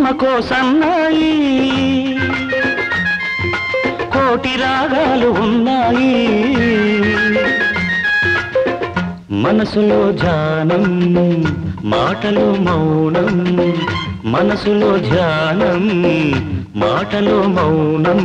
కొమ్మకో సన్నాయి కోటి రాగాలు ఉన్నాయి మనసులో ధ్యానం మాటలో మౌనం మనసులో ధ్యానం మాటలో మౌనం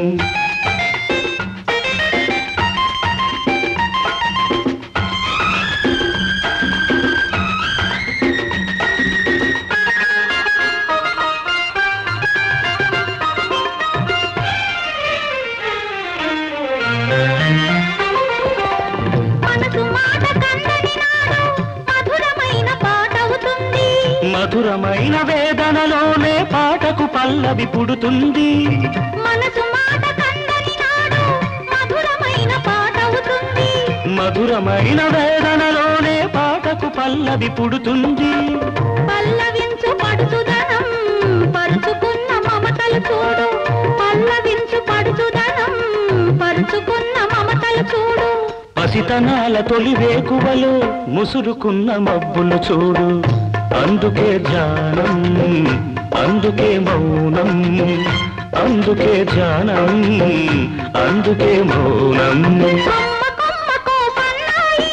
మనసు మాట కందని నాడు మధురమైన పాటవుతుంది మధురమైన వేదనలోనే పాటకు పల్లవి పుడుతుంది మనసు మాట కందని నాడు మధురమైన పాటవుతుంది మధురమైన వేదనలోనే పాటకు పల్లవి పుడుతుంది పల్లవించు పడుచుదనం పరుచుకున్న మమతలు చూడు పల్లవించు పడుచుదనం పరుచుకున్న మమతలు చూడు పసితనాల తొలి వేకువలో ముసురుకున్న మబ్బులు చూడు అందుకే ధ్యానం అందుకే మౌనం అందుకే ధ్యానం అందుకే మౌనం కొమ్మ కొమ్మకో సన్నాయి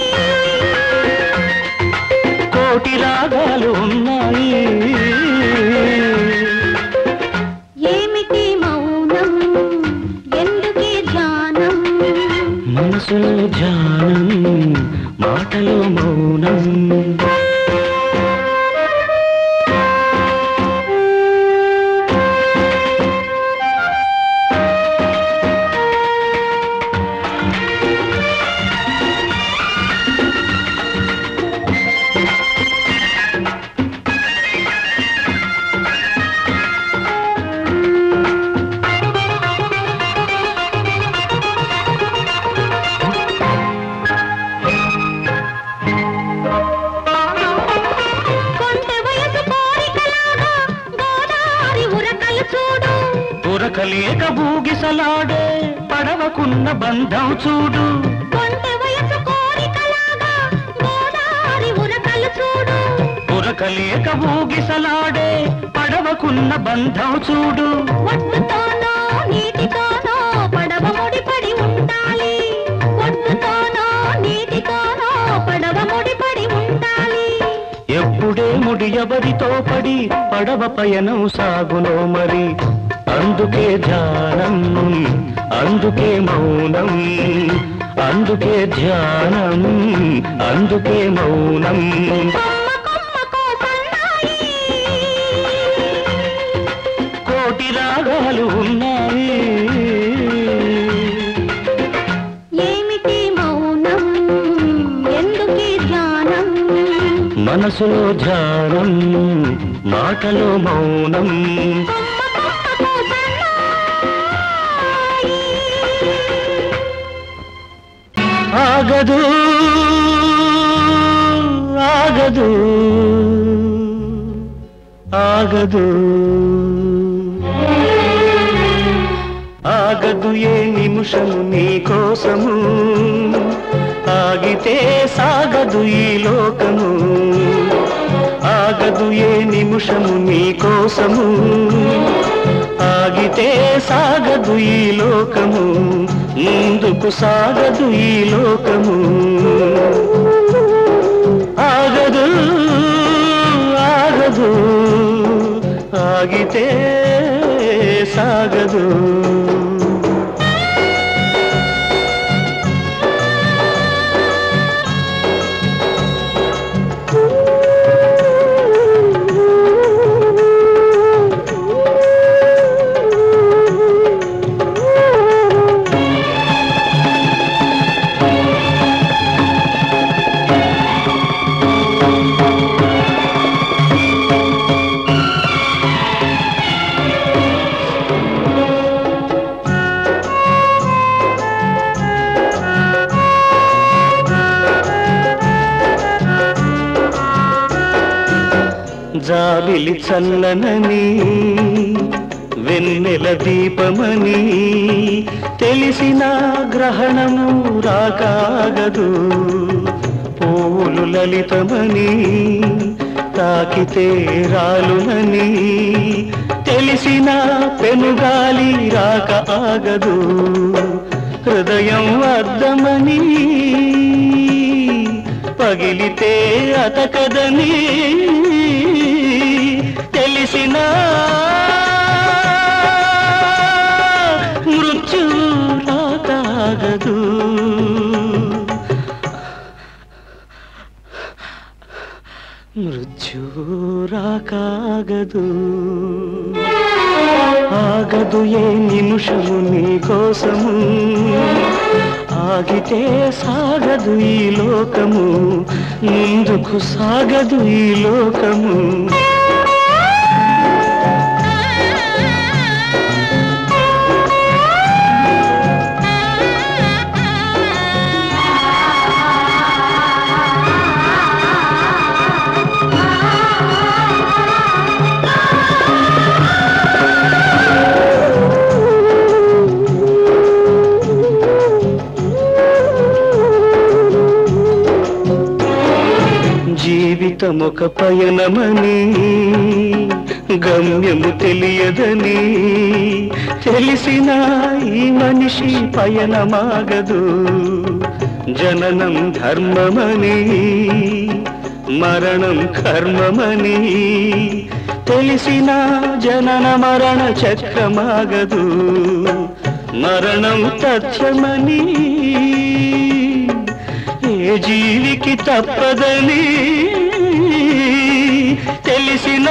కోటి రాగాలు ఉన్నాయి ఏమిటి మౌనం ఎందుకీ ధ్యానం మనసులో ధ్యానం మాటలో మౌనం కొంటె వయసు కోరికలాగా గోదావరి ఉరకలు చూడు ఉరకలేక బూగిసలాడే పడవకున్న బంధం చూడు కొంటె వయసు కోరికలాగా గోదావరి ఉరకలు చూడు ఉరకలేక బూగిసలాడే పడవకున్న బంధం చూడు ఒడ్డుతోనో నీటితోనో పడవ ముడిపడి ఉండాలి ఒడ్డుతోనో నీటితోనో పడవ ముడిపడి ఉండాలి ఎప్పుడే ముడి ఎవరితో పడి పడవ పయనం సాగునో మరి అందుకే ధ్యానం అందుకే మౌనం అందుకే ధ్యానం అందుకే మౌనం కొమ్మ కొమ్మకో సన్నాయి కోటి రాగాలు ఉన్నాయి ఏమిటి మౌనం ఎందుకీ ధ్యానం మనసులో ధ్యానం మాటలో మౌనం కొమ్మ కొమ్మకో సన్నాయి ఆగదు ఆగదు ఆగదు ఆగదు ఏ నిమిషము నీ కోసము ఆగితే సాగదు ఈ లోకము ఆగదు ఏ నిమిషము నీ కోసము ఆగితే సాగదు ఈ లోకము ముందుకు సాగదు ఈ లోకము ఆగదు ఆగదు ఆగితే సాగదు జాబిలి చల్లనని వెన్నెల దీపమని తెలిసిన గ్రహణము రాకాగదు పూలు లలితమని తాకితే రాలునని తెలిసిన పెనుగాలి రాక ఆగదు హృదయం అద్దమని పగిలితే అతకదని తెలిసిన మృత్యు రాకాగదు మృత్యు రాకాగదు ఆగదు ఏ నిమిషము నీ కోసము ఆగితే సాగదు ఈ లోకము ముందుకు సాగదు ఈ లోకము జీవితం ఒక పయనమని గమ్యము తెలియదని తెలిసిన ఈ మనిషి పయనమాగదు జననం ధర్మమని మరణం కర్మమని తెలిసిన జనన మరణ చక్రమాగదు మరణం తథ్యమని ఏ జీవికి తప్పదని తెలిసిన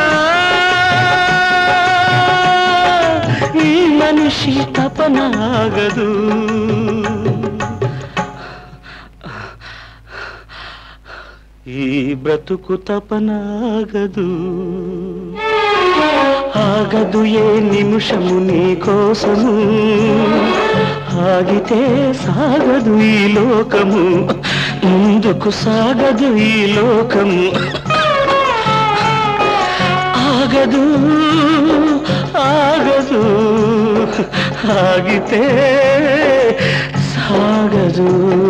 ఈ మనిషి తపనాగదు ఈ బ్రతుకు తపనాగదు ఆగదు ఏ నిమిషము నీ కోసము ఆగితే సాగదు ఈ లోకము ముందుకు సాగదు ఈ లోకము ఆగదు ఆగదు ఆగితే సాగదు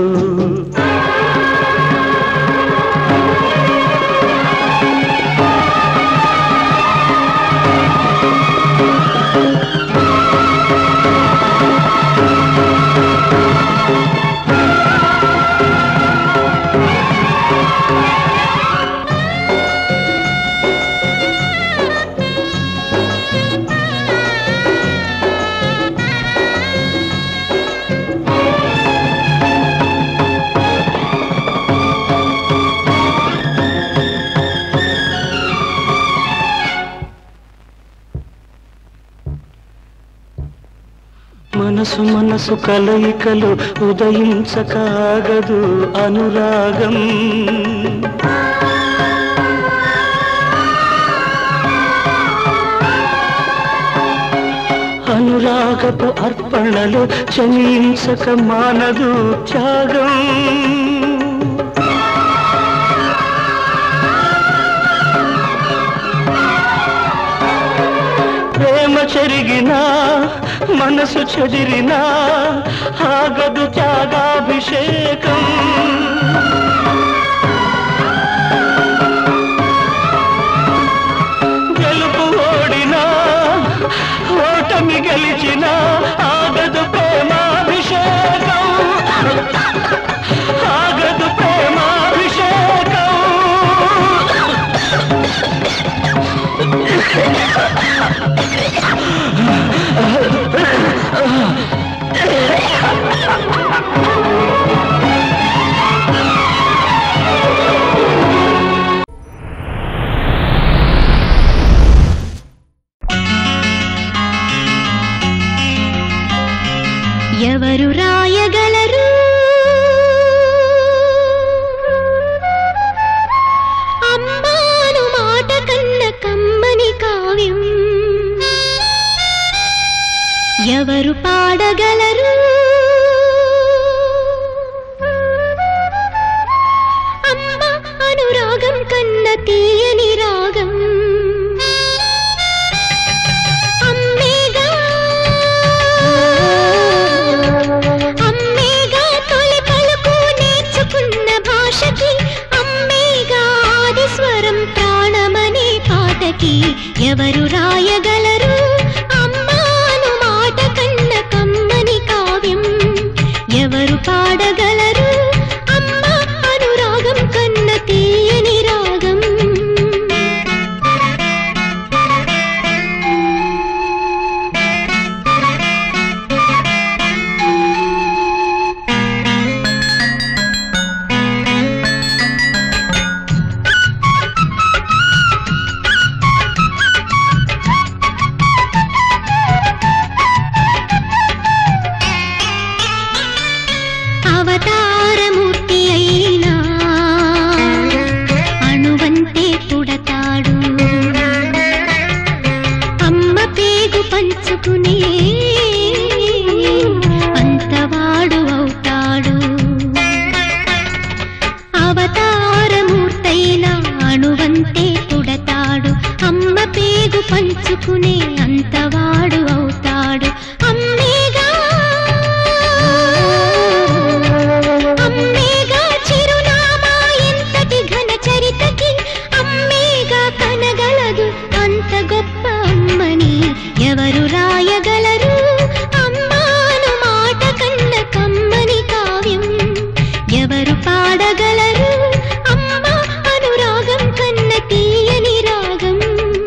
మనసు మనసు కలయికలు ఉదయించకాగదు అనురాగం అనురాగపు అర్పణలు చలించక మానదు త్యాగం ప్రేమ చెరిగినా మనసు చెదిరినా ఆగదు త్యాగాభిషేకం గెలుపు ఓడినా ఓటమి గెలిచినా ఆగదు ప్రేమాభిషేకం ఆగదు ప్రేమాభిషేకం ఎవరు రాయగలరు అమ్మాను మాట కన్న కమ్మని కావ్యం ఎవరు పాడగలరు అమ్మ అనురాగం కన్న తీయని రాగం అవతారమూర్తి అయినా అణువంతే పుడతాడు అమ్మ పేగు పంచుకునే అంతవాడు అవుతాడు అవతారమూర్తైన అణువంతే పుడతాడు అమ్మ పేగు పంచుకునే అంతవాడు అవుతాడు అమ్మేగా అమ్మేగా చిరునామా ఎంతటి ఘన చరితకి అమ్మేగా కనగలదు అంత గొప్ప అమ్మని ఎవరు రాయగలరు అమ్మాను మాట కన్న కమ్మని కావ్యం ఎవరు పాడగలరు అమ్మ అనురాగం కన్న తీయని రాగం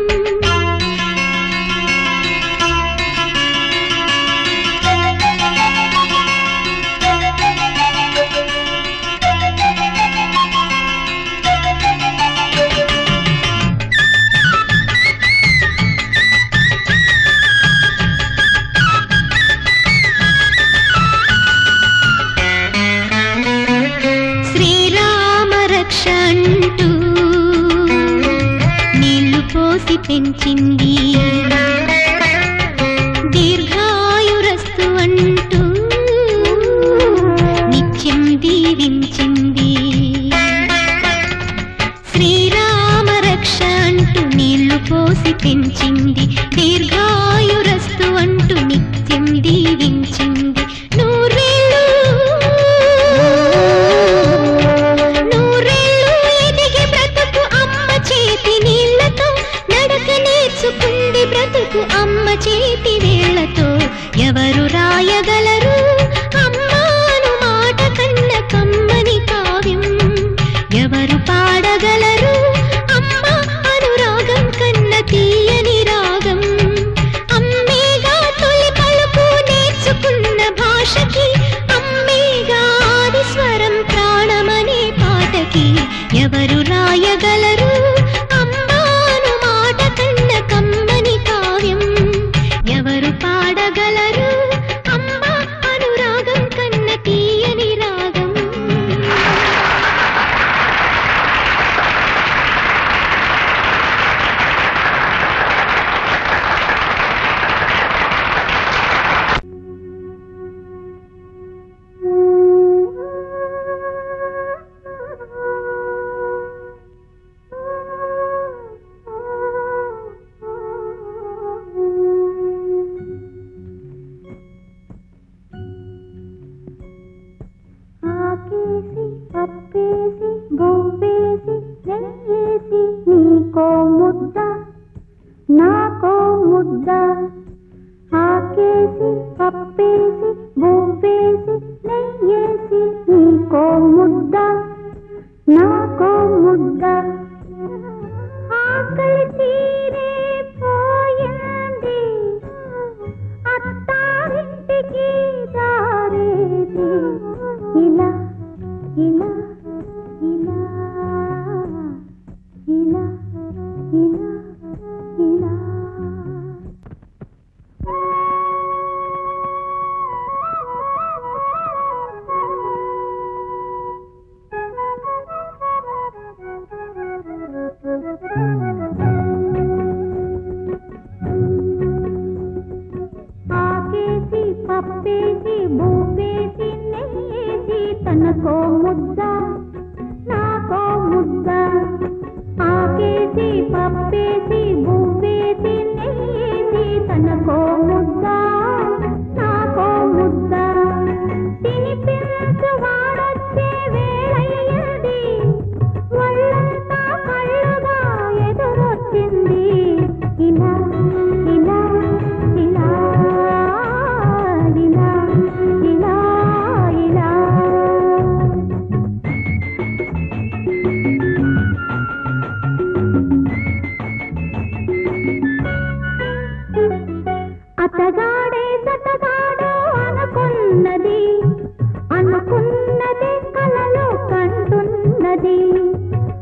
శ్రీరామ రక్ష అంటూ నీళ్లు పోసి పెంచింది దీర్ఘాయురస్తు అంటూ నిత్యం దీవించింది శ్రీరామ రక్ష అంటూ నీళ్లు పోసి పెంచింది దీర్ఘాయురస్తు అంటూ నిత్యం దీవించింది నూరేళ్ళు నూరేళ్ళు ఎదిగి బ్రతుకు అమ్మ చేతి నీళ్లతో నడక నేర్చుకుంది బ్రతుకు అమ్మ చేతి వేళ్లతో ఎవరు రాయగలరు అమ్మాను మాట కన్న కమ్మని కావ్యం ఎవరు పాడగలరు అమ్మ అనురాగం కన్న తీయని రాగం అమ్మేగా తొలి పలుకు నేర్చుకున్న భాషకి అమ్మేగా ఆది స్వరం ప్రాణమనే పాటకి ఎవరు రాయగలరు అమ్మాను మాట కన్న కమ్మని కావ్యం ఎవరు పాడగలరు అమ్మ అనురాగం కన్న తీయని రాగం ఆకేసి పప్పేసి బొబ్బేసి నెయ్యేసి నీకో ముద్ద నాకో ముద్ద ఆకేసి పప్పేసి బొబ్బేసి నెయ్యేసి నీకో ముద్ద నాకో ముద్ద ఆకలి తీరే పోయింది అత్తారింటికి దారేది ఇలా ఇలా ఇలా ఇలా ఇలా ఇలా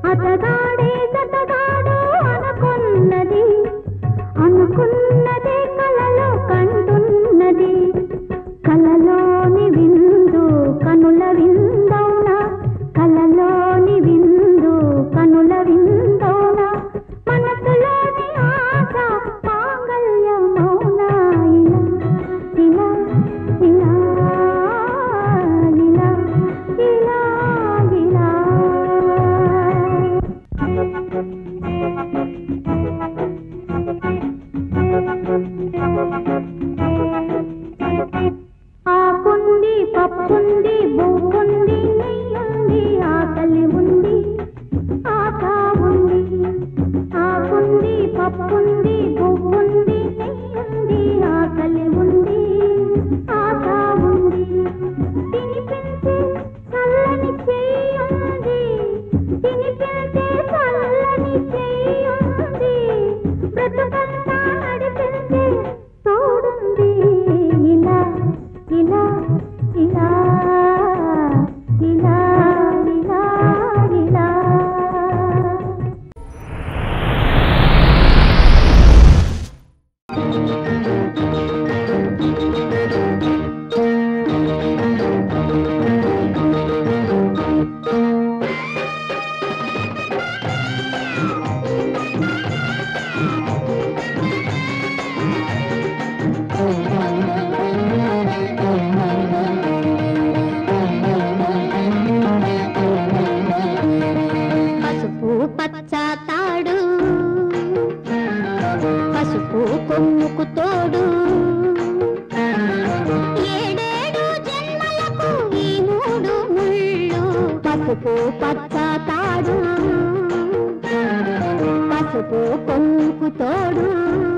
అతగాడే జతగాడు అనుకున్నది అనుకున్నదే కలలో కంటున్నది కలలోని విందు కనుల విందౌనా కలలోని విందు కనుల విందౌనా మనసులోని ఆశ మాంగళ్యమౌనా ఇలా ఇలా ఇలా ఇలా ఇలా ఇలా ఆకుంది పప్పుంది బువ్వుంది నెయ్యుంది ఆకలి ఉంది ఆశ ఉంది ఆకుంది పప్పుంది బువ్వుంది నెయ్యుంది ఆకలి ఉంది ఆశ ఉంది తినిపించే చల్లని చెయ్యుంది తినిపించే చల్లని చెయ్యుంది బ్రతుకంతా నడిపించే తోడుంది ఇలా ఇలా ఇలా ఇలా ఇలా ఇలా పసుపు పచ్చ తాడు పసుపు కొమ్ముకు తోడు ఏడేడు జన్మలకు ఈ మూడు ముళ్ళు పసుపు పచ్చ తాడు పసుపు కొమ్ముకు తోడు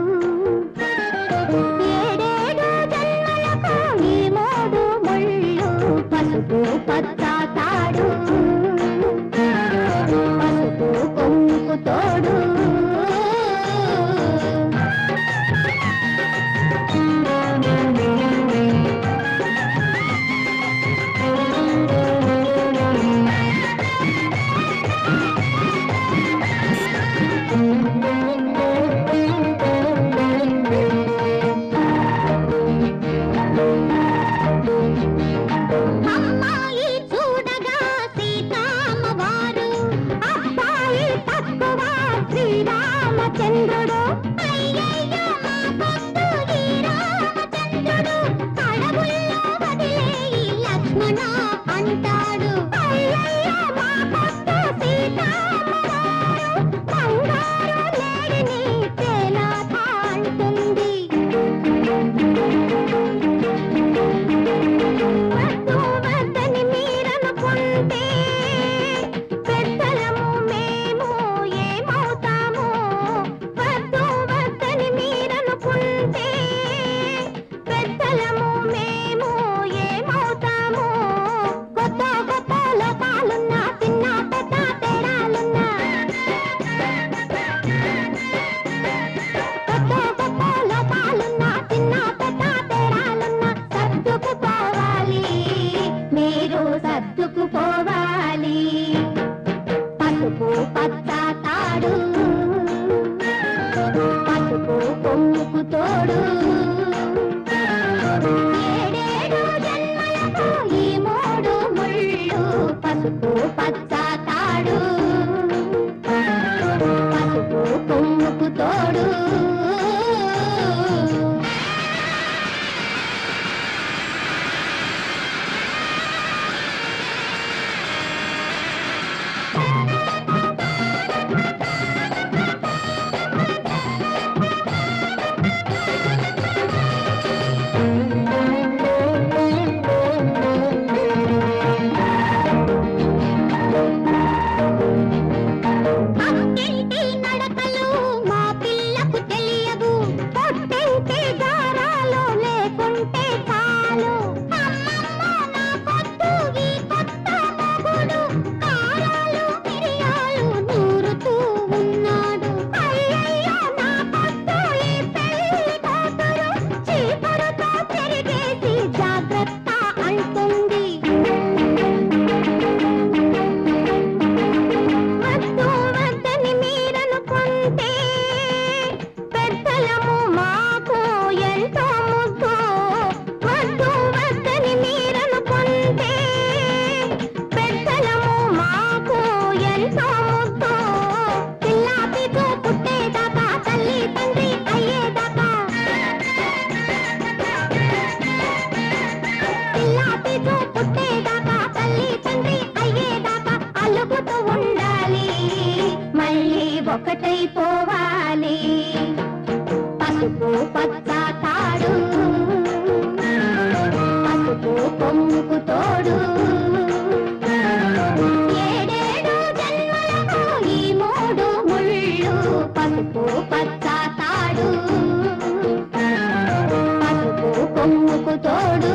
ఏడేడు జన్మలకు ఈ మూడు ముళ్ళు పసుపు పచ్చ తాడు పసుపు కొమ్ముకు తోడు అమ్మాయి చూడగా సీతామ్మ వారు అబ్బాయి తక్కువ శ్రీరామచంద్రుడు అయ్యయ్యో మా పొద్దు ఈ రామచంద్రుడు అడవుల్లో వదిలేయి లక్ష్మణ అంటాడు అయ్యయ్యో మా పొద్దు సీతామ్మ వారు బంగారు లేడిని తేలాట అంటుంది వద్దు వద్దని మీరనుకుంటే పెద్దలము మేము ఏమవుతాము వద్దు వద్దని మీరనుకుంటే పెద్దలము మేము ఏమవుతాము కొత్త కొత్త లోపాలున్నా చిన్న పెద్ద తేడాలున్నా కొత్త కొత్త లోపాలున్నా చిన్న పెద్ద తేడాలున్నా సర్దుకుపోవాలి మీరు సర్దుకుపోవాలి పసుపు పచ్చ తాడు పసుపు కొమ్ముకు తోడు ఏడేడు జన్మలకు ఈ మూడు ముళ్ళు పసుపు పచ్చ తాడు పసుపు కొమ్ముకు తోడు అక్కింటి నడకలు మా పిల్లకు తెలియవు పొట్టింటి దారాలు లేకుంటే చాలు అమ్మమ్మ నా పొద్దు ఈ కొత్త మొగుడు కారాలు కావాలి మళ్ళీ ఒకటైపోవాలి పసుపు పచ్చ తాడు పసుపు కొమ్ముకు తోడు ఏడేడు జన్మలకు ఈ మూడు ముళ్ళు పసుపు పచ్చ తాడు పసుపు కొమ్ముకు తోడు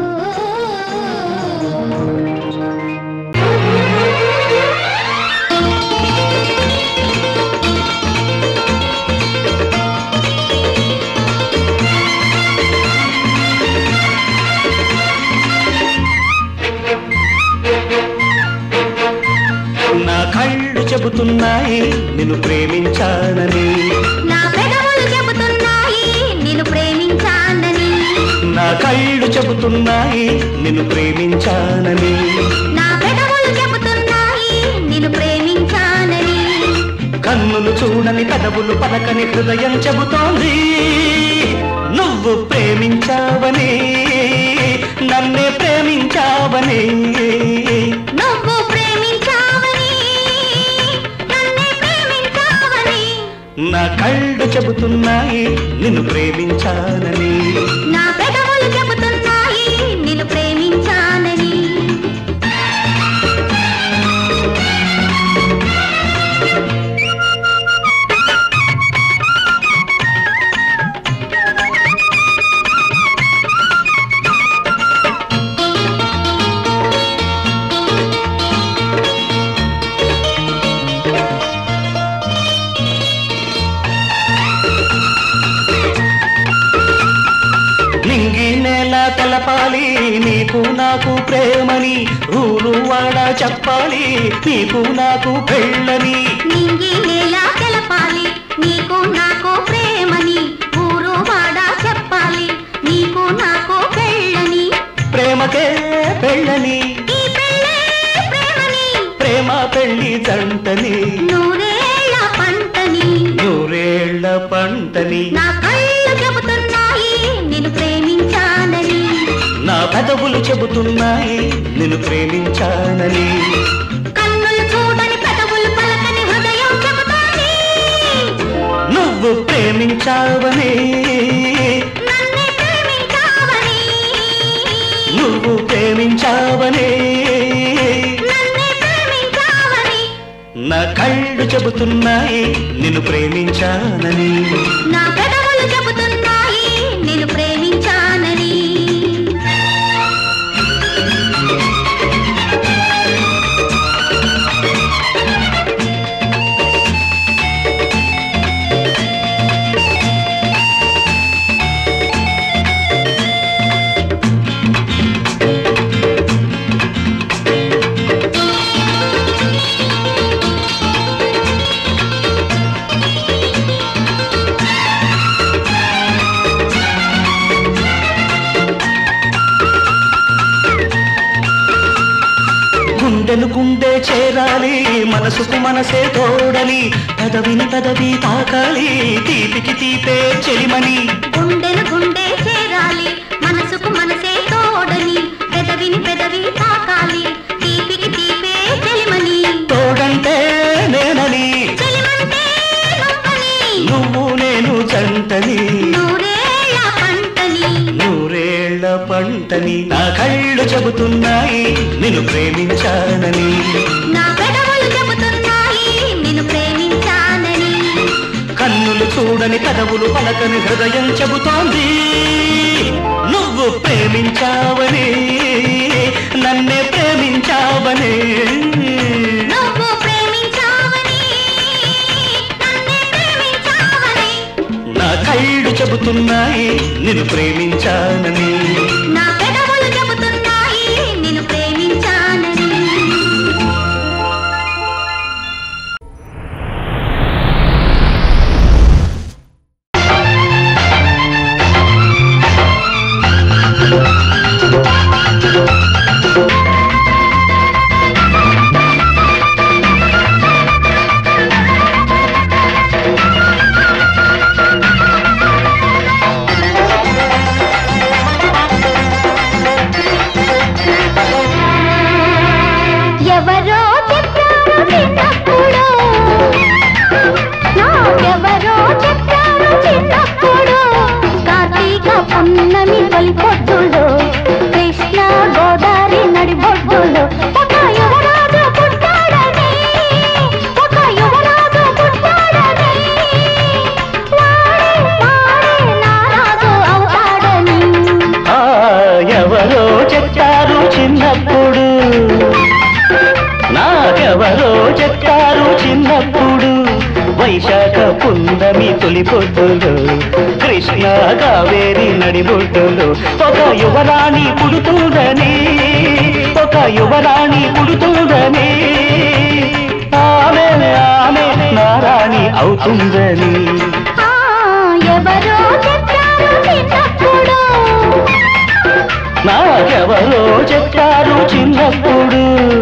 నా కళ్ళు చెబుతున్నాయి నిన్ను ప్రేమించానని నా పెదవులు చెబుతున్నాయి నిన్ను ప్రేమించానని నా కళ్ళు చెబుతున్నాయి నిన్ను ప్రేమించానని నా పెదవులు చెబుతున్నాయి నిన్ను ప్రేమించానని కన్నులు చూడని పెదవులు పలకని హృదయం చెబుతోంది నువ్వు ప్రేమించావని నన్నే ప్రేమించావని నువ్వు ప్రేమించావని నన్నే ప్రేమించావని నా కళ్ళు చెబుతున్నాయి నిన్ను ప్రేమించానని నా పెదవులు చెబుతున్నాయి నిన్ను ప్రేమించానని నింగి నేల కలపాలి నీకు నాకు ప్రేమని ఊరు వాడ చెప్పాలి నీకు నాకు పెళ్ళని నింగి నేల తెలపాలి నీకు నాకు ప్రేమని ఊరు వాడ చెప్పాలి నీకు నాకు పెళ్ళని ప్రేమకే పెళ్ళని ఈ పెళ్ళే ప్రేమని ప్రేమ పెళ్లి జంటని నూరేళ్ల పంటని నూరేళ్ల పంటని నా కళ్ళు చెబుతున్నాయి నిన్ను ప్రేమించానని నా పెదవులు చెబుతున్నాయి నిన్ను ప్రేమించానని కన్నులు చూడని పెదవులు పలకని హృదయం చెబుతోంది నువ్వు ప్రేమించావని నన్నే ప్రేమించావని నువ్వు ప్రేమించావని నన్నే ప్రేమించావని నా కళ్ళు చెబుతున్నాయి నిన్ను ప్రేమించానని నా పెదవులు చెబుతున్నాయి నేను ప్రేమించానని గుండెను గుండె చేరాలి మనసుకు మనసే తోడని పదవిని పదవి తాకాలి తీపికి తీపే చెలిమని గుండెను గుండె చేరాలి మనసుకు మనసే తోడని పెదవిని పెదవి తాకాలి తీపికి తీపే చెలిమని తోడంటే నేనని చెలిమంటే నువ్వని నువ్వు నేను జంటని నూరేళ్ల పంటని నూరేళ్ల పంటని నా కళ్ళు చెబుతున్నాయి నిన్ను ప్రేమించానని నా పెదవులు చెబుతున్నాయి నిన్ను ప్రేమించానని కన్నులు చూడని పెదవులు పలకని హృదయం చెబుతోంది నువ్వు ప్రేమించావని నన్నే ప్రేమించావని నువ్వు ప్రేమించావని నన్నే ప్రేమించావని నా కళ్ళు చెబుతున్నాయి నిన్ను ప్రేమించానని నా పెదవులు చెబుతున్నాయి నిన్ను ప్రేమించానని ఆ చిన్నప్పుడు వైశాఖ పున్నమి తొలి పొద్దులు కృష్ణ కావేరి నడిబొడ్డులు ఒక యువరాణి పుడుతుందని ఒక యువరాణి పుడుతుందని ఆమె ఆమె నారాణి అవుతుందని ఆ, ఎవరో చెప్పారు చిన్నప్పుడు నాకెవరో చెప్పారు చిన్నప్పుడు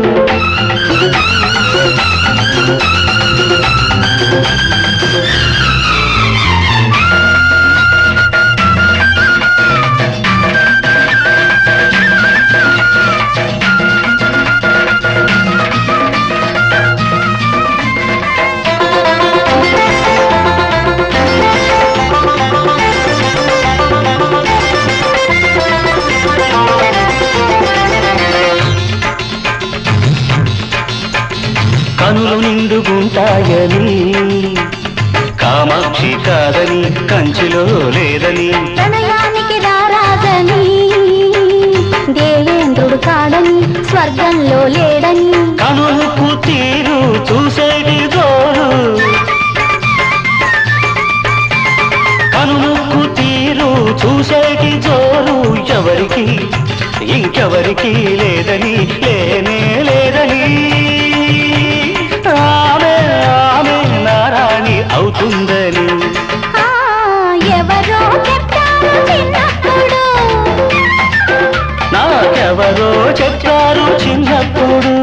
కనులు నిండుగుంటాయని కామాక్షి కాదని కంచిలో లేదని ప్రణయానికి రారాజని దేవేంద్రుడు కాడని స్వర్గంలో లేడని కనులకు తీరు చూసేటి జోరు కనులకు తీరు చూసేటి జోరు ఎవరికి ఇంకెవరికి లేదని లేనే లేదని ఆమె ఆమె నారాణి అవుతుందని ఆ, ఎవరో చెప్పారు చిన్నప్పుడు నాకెవరో చెప్పారు చిన్నప్పుడు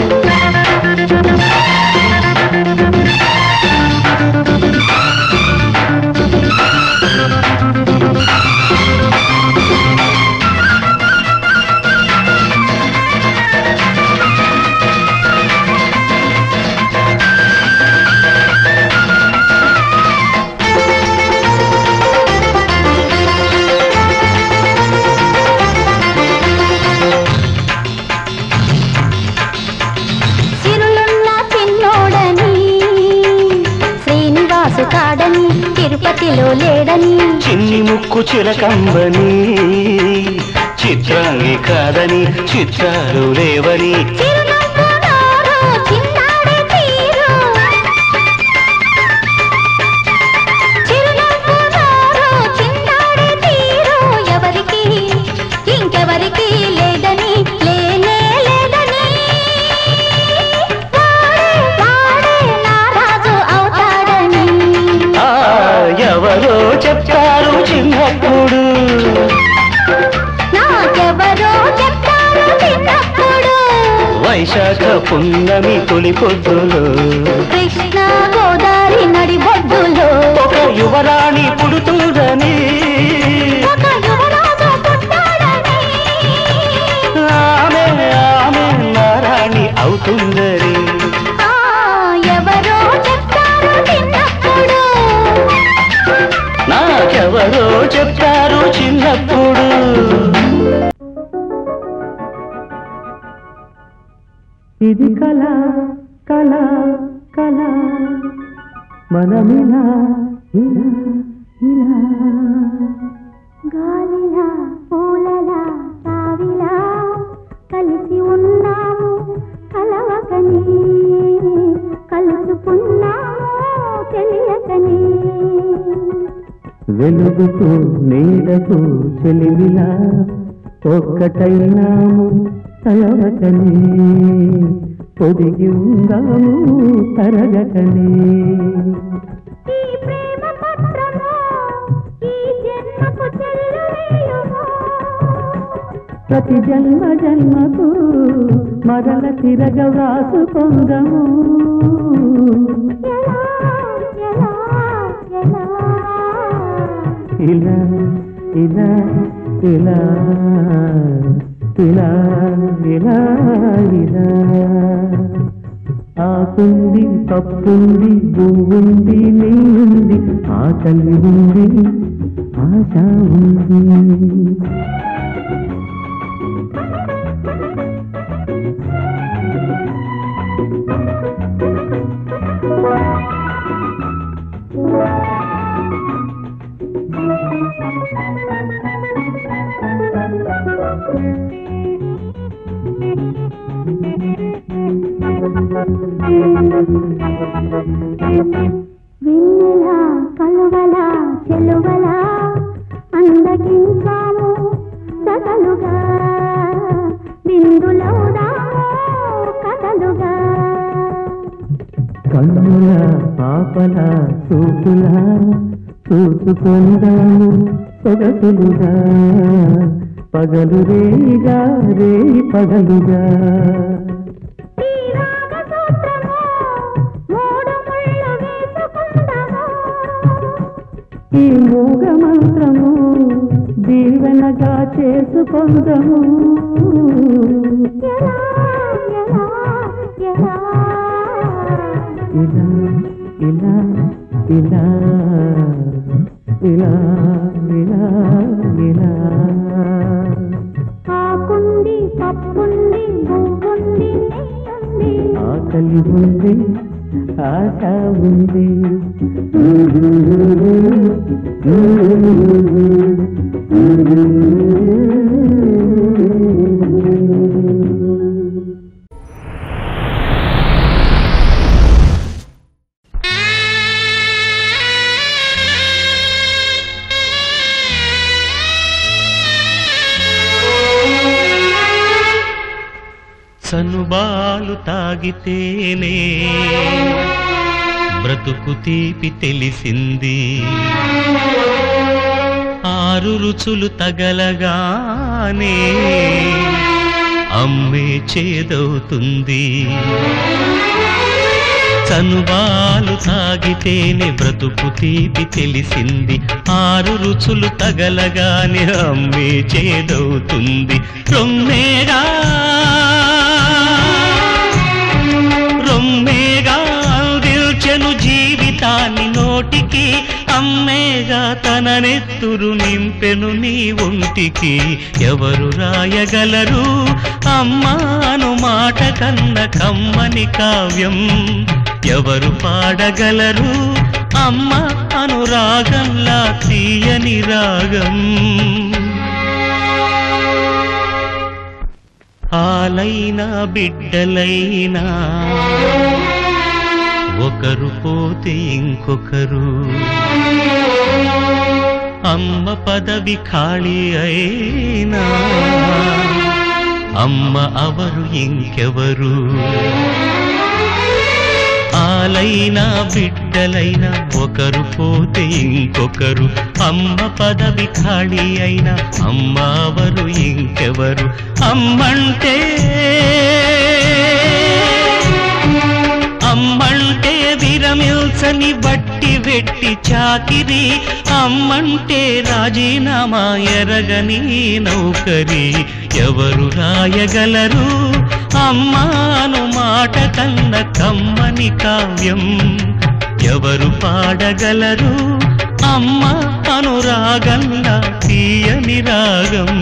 సిరులున్న చిన్నోడని శ్రీనివాసు కాడని తిరుపతిలో లేడని చిన్ని ముక్కు చిలకంబని చిత్రాంగి కాదని చిత్రాలు లేవని చిరునవ్వు నోరు చిన్నాడే తీరు చిరునవ్వు నోరు చిన్నాడే తీరు ఎవరికి ఇంకెవరికి లేదని లేనే లేదని వాడే వాడే నారాజు అవుతాడని ఆ ఎవరో చెప్పారు చిన్నప్పుడు నాకెవరో చెప్పారు చిన్నప్పుడు వైశాఖ పున్నమి తొలి పొద్దులు కృష్ణ గోదావరి నడిబొడ్డులో ఒక యువరాణి పుడుతుందని ఒక యువరాజు పుట్టాడని ఆమె ఆమె నారాణి అవుతుందని ఆ, ఎవరో చెప్పారు చిన్నప్పుడు నాకెవరో చెప్పారు చిన్నప్పుడు ఇది కళ కళ కళ మనమిలా ఇలా ఇలా గాలిలా పూలలా తావిలా కలిసి ఉన్నాము కలవకని కలుసుకున్నాము తెలియకని వెలుగుకు నీడకు చెలిమిలా ఒక్కటైనాము తలవకనే పొదిగి ఉందాము తరగకనే ఈ ప్రేమ పత్రము ఈ జన్మకు చెల్లువేయుము ప్రతి జన్మ జన్మకు మరల తిరగ వ్రాసుకొందము ఎలా ఎలా ఎలా ఇలా ఇలా ఇలా ఇలా ఇలా ఇలా ఆకుంది పప్పుంది పువ్వుంది నీంది ఆకలి ఉంది ఆశ ఉంది వెన్నెల కలువల చెలువల అందగించాము సగలుగా బిందులవుదాము కథలుగా కన్నుల పాపల చూపుల చూసుకుందాము సొగసులుగా పగలు రేగా రే పగలుగా ఈ రాగ సూత్రము మూడు ముళ్ళు వేసుకుందాము ఈ మూగ మంత్రము దీవెనగా చేసుకుందాము ఎలా ఎలా ఎలా ఇలా ఇలా ఇలా ఇలా ఇలా ఇలా ఆకుంది పప్పుంది పువ్వుంది నెయ్యుంది ఆకలి ఉంది ఆశ ఉంది సనుబాలు తాగితేనే బ్రతుకు తీపి తెలిసింది ఆరు రుచులు తగలగానే అమ్మే చేదవుతుంది చనుబాలు తాగితేనే బ్రతుకు తీపి తెలిసింది ఆరు రుచులు తగలగానే అమ్మే చేదవుతుంది రొమ్మేగా రొమ్మేగా అందిల్చెను జీవితాన్ని నోటికి అమ్మేగా తన నెత్తురు నింపెను నీ ఒంటికి ఎవరు రాయగలరు అమ్మాను మాట కన్న కమ్మని కావ్యం ఎవరు పాడగలరు అమ్మ అనురాగంలా తీయని రాగం ఆలైనా బిడ్డలైనా ఒకరు పోతే ఇంకొకరు అమ్మ పదవి ఖాళీ అయినా అమ్మ అవరు ఇంకెవరు ఆలైనా బిడ్డలైనా ఒకరు పోతే ఇంకొకరు అమ్మ పదవి ఖాళీ అయినా అమ్మ అవరు ఇంకెవరు అమ్మంటే అమ్మంటే విరమిల్సని బట్టి వెట్టి చాకిరి అమ్మంటే రాజీనామా ఎరగని నౌకరి ఎవరు రాయగలరు అమ్మాను మాట కన్న కమ్మని కావ్యం ఎవరు పాడగలరు అమ్మ అనురాగంలా తీయని రాగం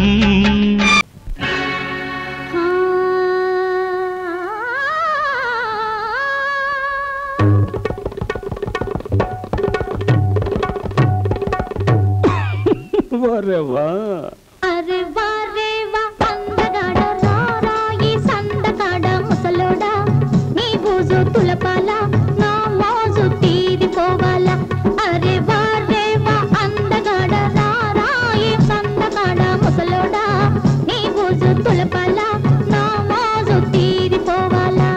అరే వా రే వా అందగాడ రారా ఈ సందగాడ ముసలోడా నీ బూజు తులపాల నా మోజు తీరిపోవాలా అరే వా రే వా అందగాడ రారా ఈ సందగాడ ముసలోడా నీ బూజు తులపాల నా మోజు తీరిపోవాలా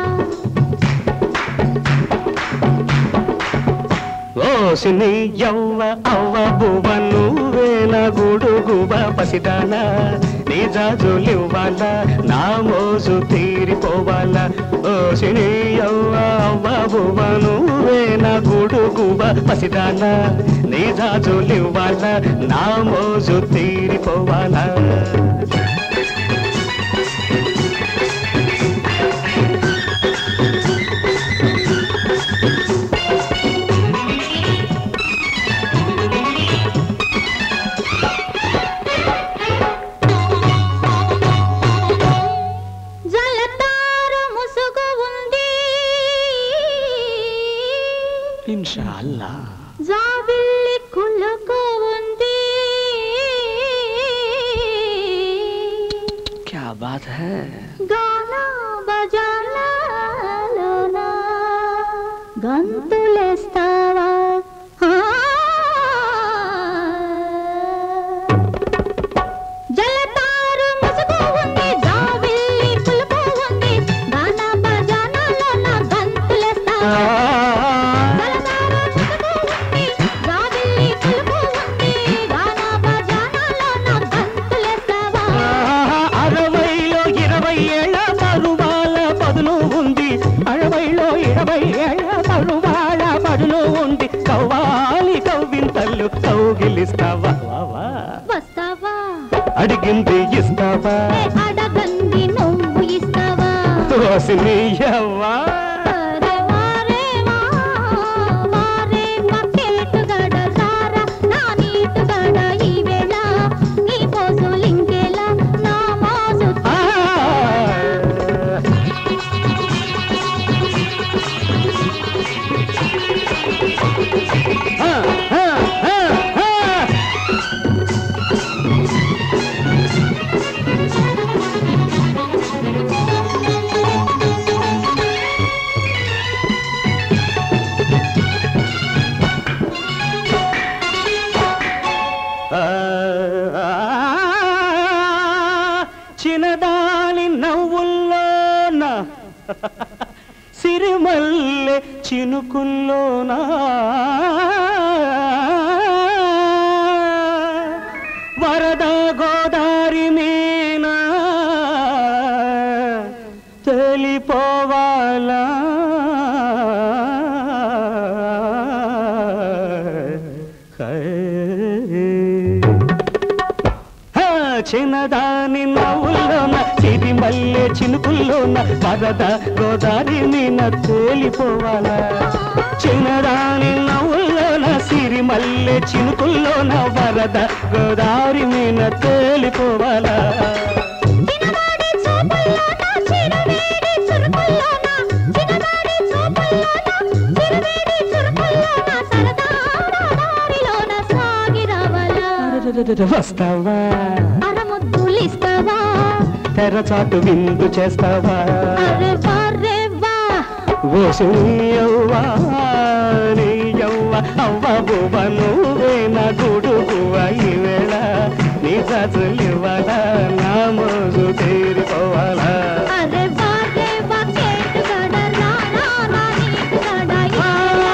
ఓసిని యవ్వ అవ్వ బువ్వ నువ్వేన గుడుగువ పసిదానా నీ జాజులివ్వాల నా మోజు తీరిపోవాల ఓసిని యవ్వ అవ్వ బువ్వ నువ్వేన గుడుగువ పసిదానా నీ జాజులివ్వాల నా మోజు తీరిపోవాలా జలతారు ముసుగు ఉంది ఇన్షాల్లా జాబిల్లి కులుకు ఉంది క్యా బాత్ హై గానా బజానాలోన గంతులేస్తావా ఆ. జలతారు ముసుగు ఉంది జాబిల్లి పులుపు ఉంది గాన బజానాలో నా గంతులేస్తావా జలతారు ముసుగు ఉంది జాబిల్లి పులుపు ఉంది గాన బజానాలో నా గంతులేస్తావా అరవైలో ఇరవై ఏళ్ళ పరువాల పదులు ఉంది అరవైలో ఇరవై ఏళ్ళ పరువాల పదులు ఉంది కవ్వాలి కవ్వింతల్లు కౌగిలిస్తావా వా, వా. వస్తావా అడిగింది ఇస్తావా ఏ అడగంది నువ్వు ఇస్తావా తోసినీయవ్వా అరే వారే వా, వారే వా కేటుగాడ రారా, నా నీటుగాడ ఈ వేళ, నీ పోసులింకేలా, నా మోసు ఆ. ఆ, ఆ, ఆ, ఆ. ఆ, చిన్నదాని నవ్వుల్లోన సిరిమల్లె చినుకుల్లోన వరద గోదారి మీన తెలిపోవాలా హా, చిన్నదాని నవ్వుల్లోన సిరిమల్లె చినుకుల్లోన వరద గోదారి మీన తేలిపోవాలా చిన్నదాని నవ్వుల్లోన సిరిమల్లె చినుకుల్లోన వరద గోదారి మీన తేలిపోవాలా చిన్నవాడి చూపుల్లోన, చిరువేడి చురుకుల్లోన, చిన్నవాడి చూపుల్లోన, చిరువేడి చురుకుల్లోన, సరదా దారిలోన సాగి రావాలా? వస్తావా అరముద్దులిస్తావా తెరచాటు విందు చేస్తావా అరే వారే వా ఓసుయ్యవ్వా నీయవ్వ అవ్వ బువ్వ నువ్వే నా గుడుగువ ఈవేళ నీ చదులివ్వాల నా మోజు తీరిపోవాలా అరే వారే వా కేటుగాడ రా రా రా నీటుగాడ ఈ వేళ.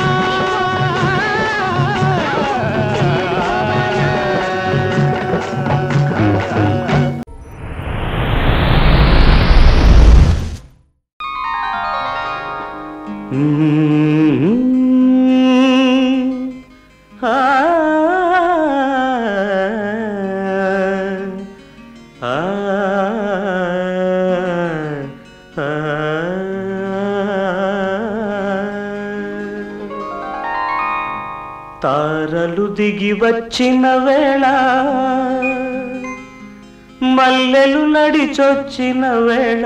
ఆ ఆ తారలు దిగి వచ్చిన వేళ మల్లెలు నడిచొచ్చిన వేళ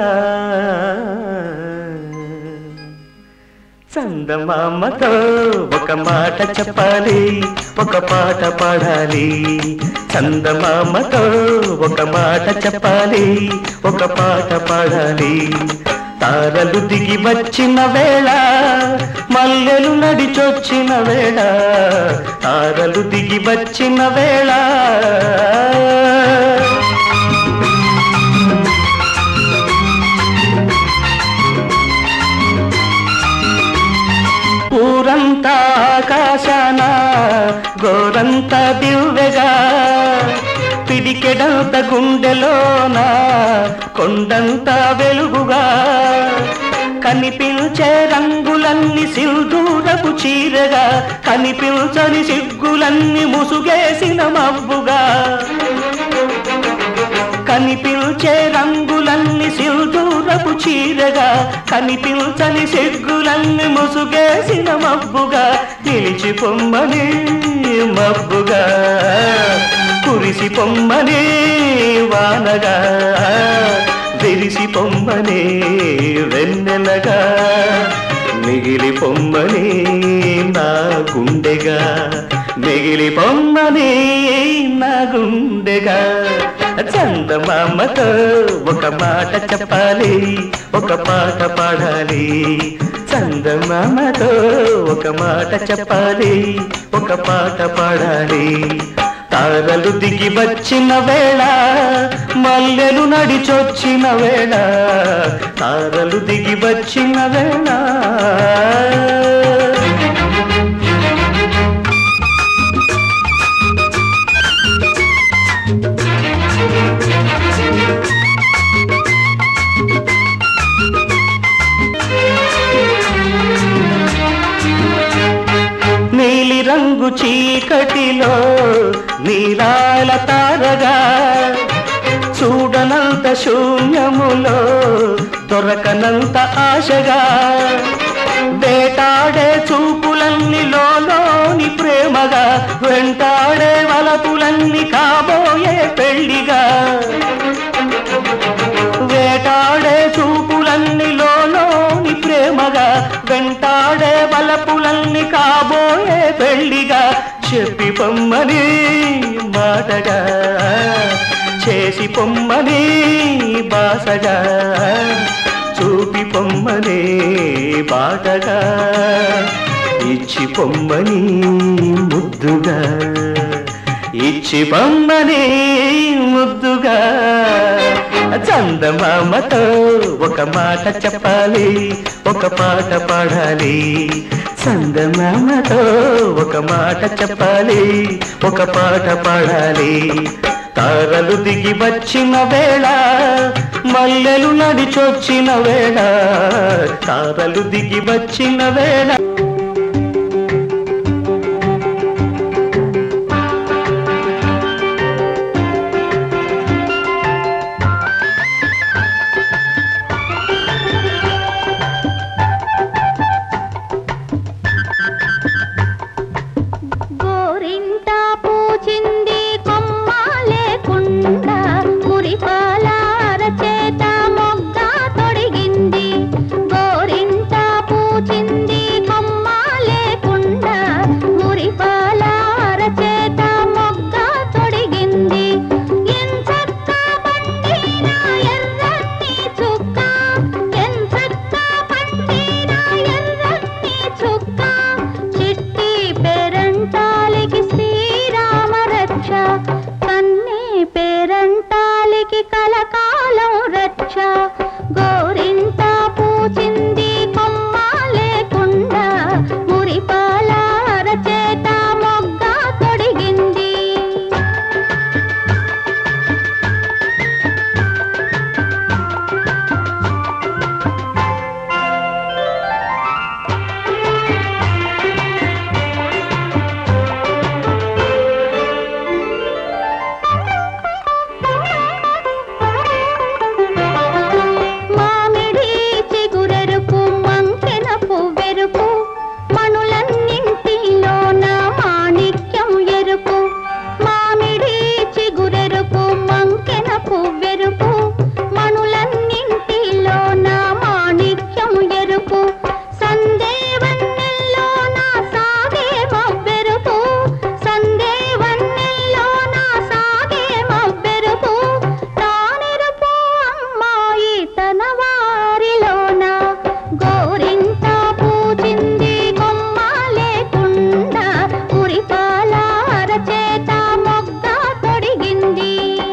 చందమామతో ఒక మాట చెప్పాలి ఒక పాట పాడాలి చందమామతో ఒక మాట చెప్పాలి ఒక పాట పాడాలి తారలు దిగి వచ్చిన వేళ మల్లెలు నడిచొచ్చిన వేళ తారలు దిగి వచ్చిన వేళ ఊరంతా ఆకాశాన గోరంతా దివ్వెగా పిడికెడంత గుండెలోన కొండంత వెలుగుగా కనిపించే రంగులన్నీ సిల్దూరపు చీరగా కనిపించని సిగ్గులన్నీ ముసుగేసిన మబ్బుగా కనిపించే రంగులన్నీ సిల్దూరపు చీరగా కనిపించని సిగ్గులన్నీ ముసుగేసిన మబ్బుగా నిలిచి పొమ్మని మబ్బుగా కురిసి పొమ్మని వానగా విరిసి పొమ్మని మిగిలి పొమ్మని నా గుండెగా మిగిలి పొమ్మని నా గుండెగా చందమామతో ఒక మాట చెప్పాలి ఒక పాట పాడాలి చందమామతో ఒక మాట చెప్పాలి ఒక పాట పాడాలి తారలు దిగి వచ్చిన వేళ మల్లెలు నడిచొచ్చిన వేళ తారలు దిగి వచ్చిన వేళ నీలి రంగు చీకటిలో నీలాల తారగా చూడనంత శూన్యములో దొరకనంత ఆశగా వేటాడే చూపులన్నీ లోని ప్రేమగా వెంటాడే వలపులన్నీ కాబోయే పెళ్లిగా వేటాడే చూపులన్నీ లోని ప్రేమగా వెంటాడే బలపులన్నీ కాబోయే పెళ్లిగా చెప్పి పొమ్మని మాటగా చేసి పొమ్మని బాసగా చూపి పొమ్మని బాటగా ఇచ్చి పొమ్మని ముద్దుగా ఇచ్చి పొమ్మని ముద్దుగా చందమామతో ఒక మాట చెప్పాలి ఒక పాట పాడాలి చందమామతో ఒక మాట చెప్పాలి ఒక పాట పాడాలి తారలు దిగి వచ్చిన వేళ మల్లెలు నడిచొచ్చిన వేళ తారలు దిగి వచ్చిన వేళ గోరింట పూచింది కొమ్మ లేకుండా మురిపాల అరచేత మొగ్గ తొడిగింది గోరింట పూచింది కొమ్మ లేకుండా మురిపాల అరచేత మొగ్గ తొడిగింది ఎంచక్క పండిన ఎర్రని చుక్క ఎంచక్క పండిన ఎర్రని చుక్క చిట్టి పేరంటాలికి శ్రీరామ రక్ష కన్నీ పేరంటాలికి కలకాలం రక్ష గోరింట పూచింది కొమ్మ లేకుండా మురిపాల అరచేత మొగ్గ తొడిగింది మామిడి చిగురెరుపు మంకెన పువ్వెరుపు మణులన్నింటిలోన మాణిక్యం ఎరుపు మామిడి చిగురెరుపు మంకెన పువ్వెరుపు మణులన్నింటిలోన మాణిక్యం ఎరుపు సందేవన్నెల్లోన సాగే మవ్వెరుపు సందేవన్నెల్లోన సాగే మవ్వెరుపు తానెరుపు అమ్మాయి తన వారిలోన గోరింట పూచింది కొమ్మ లేకుండా ఉరిపాల అరచేత మొగ్గ తొడిగింది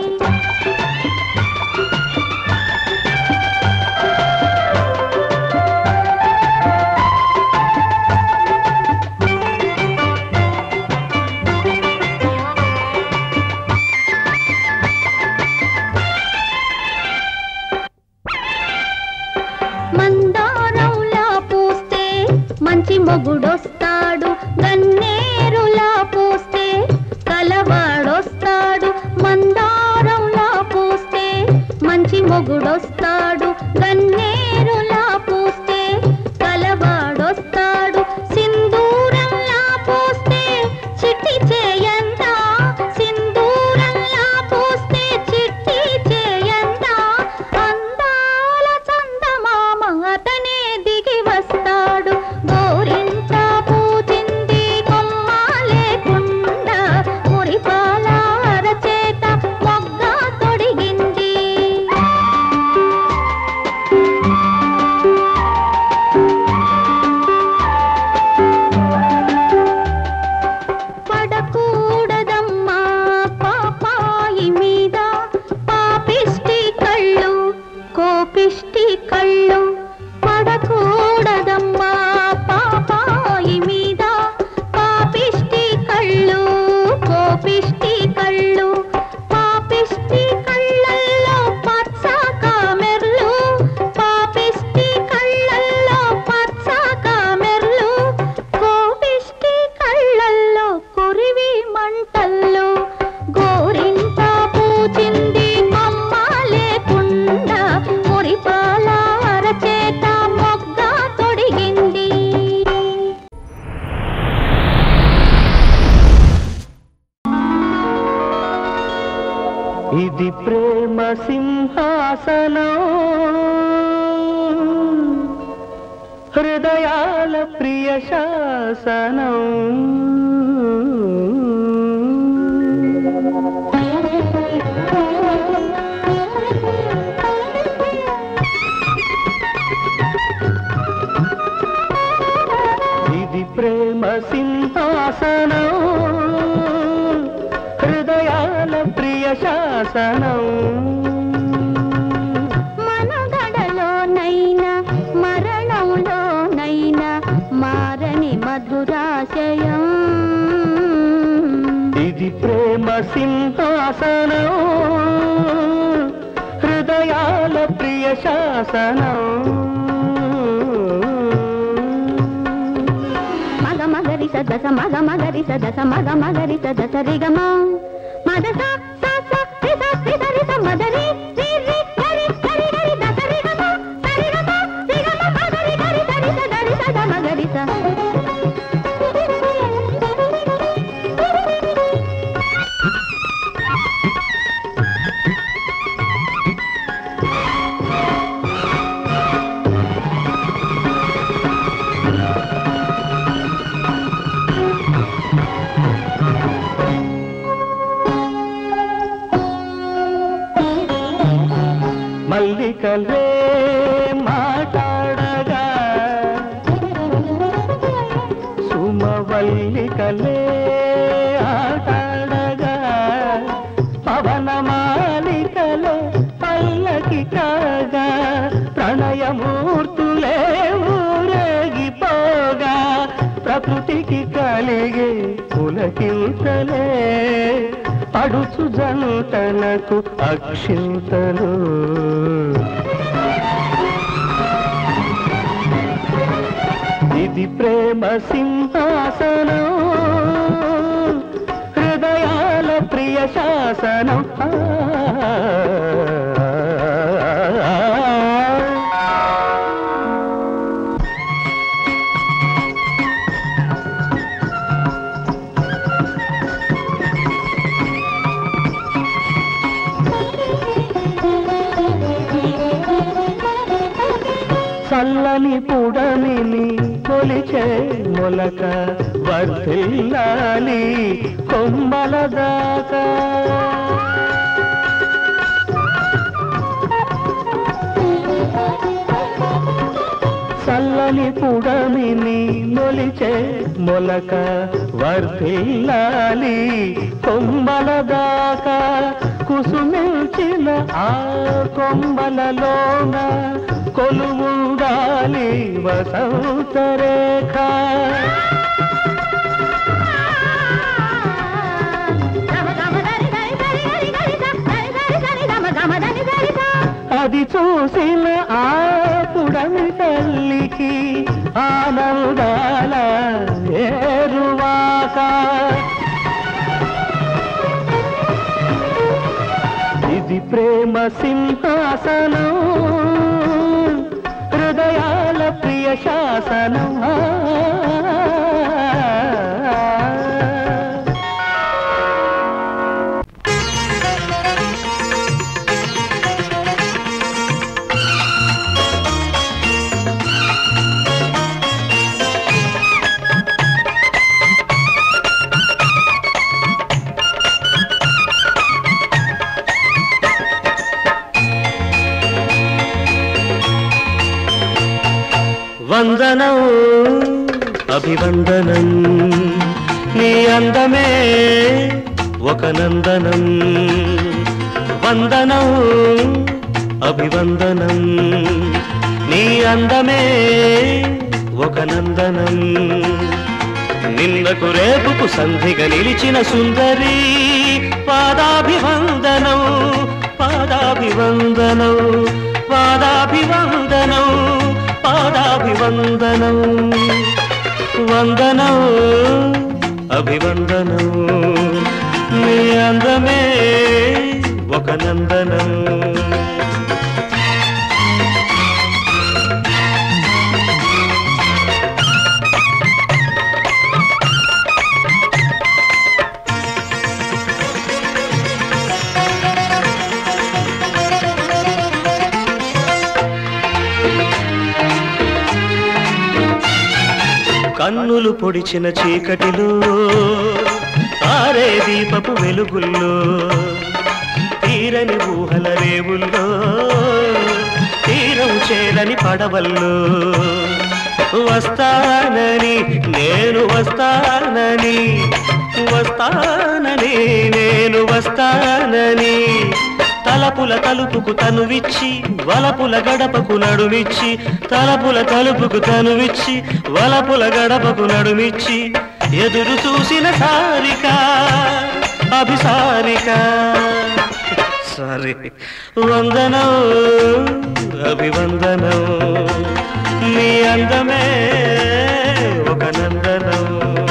మందారంలా పూస్తే మంచి మొగుడొస్తాడు గన్నేరులా పూస్తే కలవాడొస్తాడు మందారంలా పూస్తే మంచి మొగుడొస్తాడు గన్నేరులా పూస్తే కలవాడొస్తాడు సింధూరంలా పూస్తే చిట్టి చేయంత సింధూరంలా పూస్తే చిట్టి చేయంత అందాల చందమామ అతనే దిగి వస్తాడు గోరింట పూచింది కొమ్మ లేకుండా ఇది ప్రేమ సింహాసనం హృదయాల ప్రియ శాసనం ఇది ప్రేమ సింహాసనం హృదయాల ప్రియ శాసనం మనగడలోనైనా మరణంలోనైనా మారని మధురాశయం ఇది ప్రేమ సింహాసనం హృదయాల ప్రియ శాసనం మగ మగరి సదస మగ మగరి సదస మగ మగరి సదస రిగమ మదస స స రి స రి స రి స మదరి రి రి గరి గరి గరి దస రిగమ సరిగమ రిగమ మగరి గరి గరి స గరి స ద మగరి స మల్లికలే మాట్లాడగా సుమవల్లికలే ఆటాడగా పవనమాలికలే పల్లకి కాగా ప్రణయమూర్తులే ఊరేగిపోగా ప్రకృతికి కలిగే పులకింతలే పడుచు జంటలకు అక్షింతలు ఇది ప్రేమ సింహాసనం హృదయాల ప్రియ శాసనం చల్లని పుడమిని కొలిచే మొలక వర్ధిల్లాలి కొమ్మల దాకా చల్లని పుడమిని మొలిచే మొలక వర్ధిల్లాలి కొమ్మల దాకా కుసుమించిన ఆ కొమ్మలలోన కొలువుండాలి వసంత రేఖ అది చూసిన ఆ పుడమి తల్లికి ఆనందాల ఏరువాక ఇది ప్రేమ సింహాసనం హృదయాల ప్రియ శాసనం వందనం అభివందనం నీ అందమే ఒక నందనం వందనం అభివందనం నీ అందమే ఒక నందనం నిన్నకు రేపుకు సంధిగా నిలిచిన సుందరి పాదాభివందనం పాదాభివందనం పాదాభివందనం పాదాభివందనం వందనం అభివందనం నీ అందమే ఒక నందనం కన్నులు పొడిచిన చీకటిలో తారే దీపపు వెలుగుల్లో తీరని ఊహల రేవుల్లో తీరం చేరని పడవల్లో వస్తానని నేను వస్తానని వస్తానని నేను వస్తానని తలపుల తలుపుకు తనువిచ్చి వలపుల గడపకు నడుమిచ్చి తలపుల తలుపుకు తనువిచ్చి వలపుల గడపకు నడుమిచ్చి ఎదురు చూసిన సారిక అభిసారిక సారీ వందనం అభివందనం నీ అందమే ఒక నందనం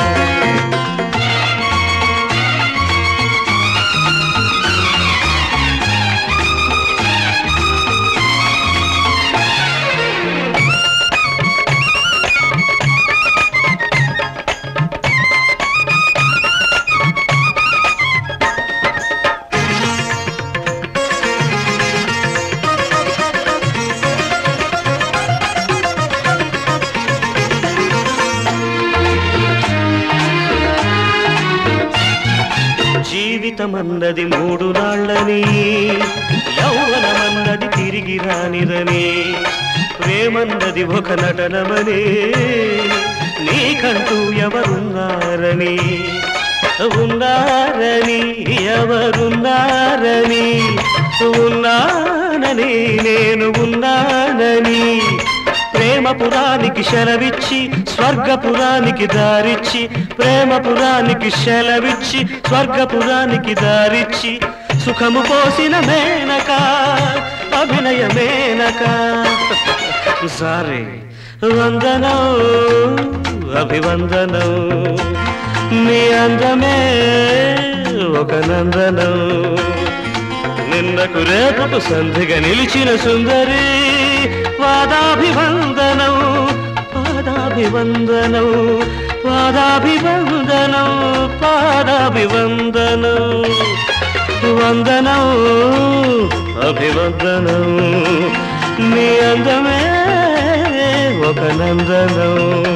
జీవితమన్నది మూడు నాళ్ళని యౌవనమన్నది తిరిగి రానిరని ప్రేమన్నది ఒక నటనమని నీకంటూ ఎవరున్నారని ఉన్నారని ఎవరున్నారని ఉన్నానని నేను ఉన్నానని ప్రేమపురానికి శలవిచ్చి స్వర్గపురానికి దారిచ్చి ప్రేమపురానికి శలవిచ్చి స్వర్గపురానికి దారిచ్చి సుఖము పోసిన మేనక అభినయ మేనక సారీ వందనం అభివందనం నీ అందమే ఒక నందనం నిన్నకు రేపకు సంధిగా నిలిచిన సుందరి పాదాభివందనం పాదాభివందనం పాదాభివందనం పాదాభివందనం వందనం అభివందనం నీ అందమే ఒక నందనం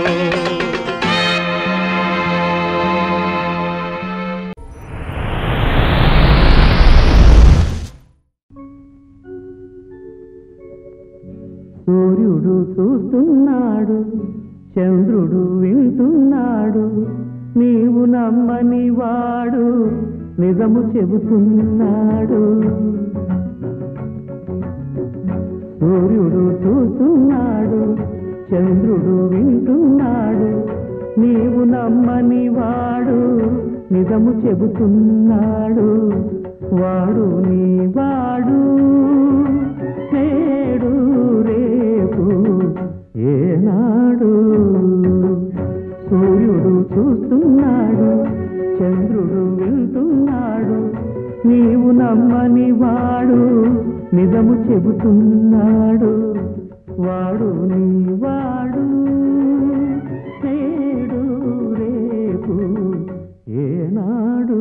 సూర్యుడు చూస్తున్నాడు చంద్రుడు వింటున్నాడు నీవు నమ్మని వాడు నిజము చెబుతున్నాడు సూర్యుడు చూస్తున్నాడు చంద్రుడు వింటున్నాడు నీవు నమ్మని వాడు నిజము చెబుతున్నాడు వాడు నీ వాడు నేడు రేపు ఏనాడు సూర్యుడు చూస్తున్నాడు చంద్రుడు వింటున్నాడు నీవు నమ్మని వాడు నిజము చెబుతున్నాడు వాడు నీ వాడు నేడు రేపు ఏనాడు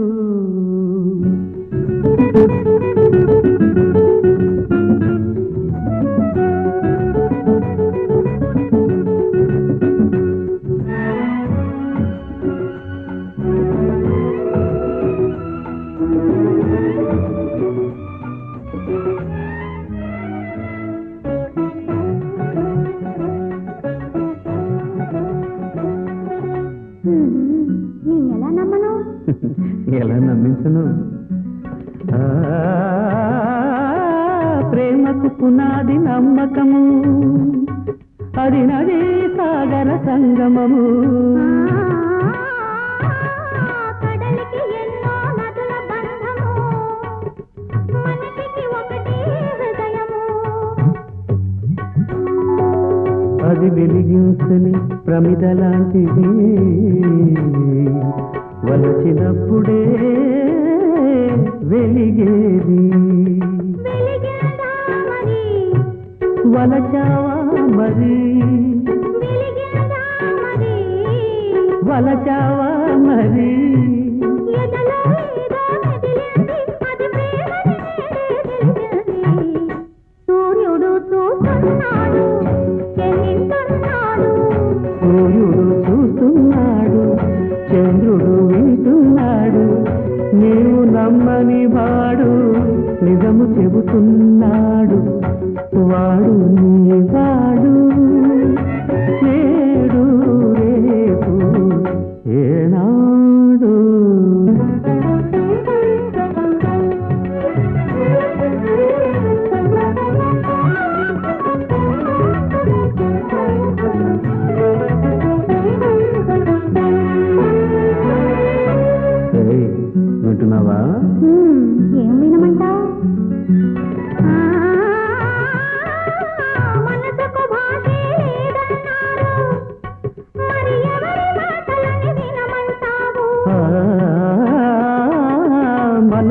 నేనెలా నమ్మను ఎలా నమ్మించను ఆ, ప్రేమకు పునాది నమ్మకము అది నది సాగర సంగమము కడలికి ఎన్నో నదుల బంధము మనిషికి ఒకటే హృదయము అది వెలిగించని ప్రమిద లాంటిది వలచినప్పుడే వెలిగేది వెలిగిందా మరి వలచావా మరి వెలిగిందా మరి వలచావా మరి ఎదలో ఏదో మెదిలింది అది ప్రేమని నేడే తెలిసింది సూర్యుడు చూస్తున్నాడు చెల్లింటున్నాడు సూర్యుడు చూస్తూ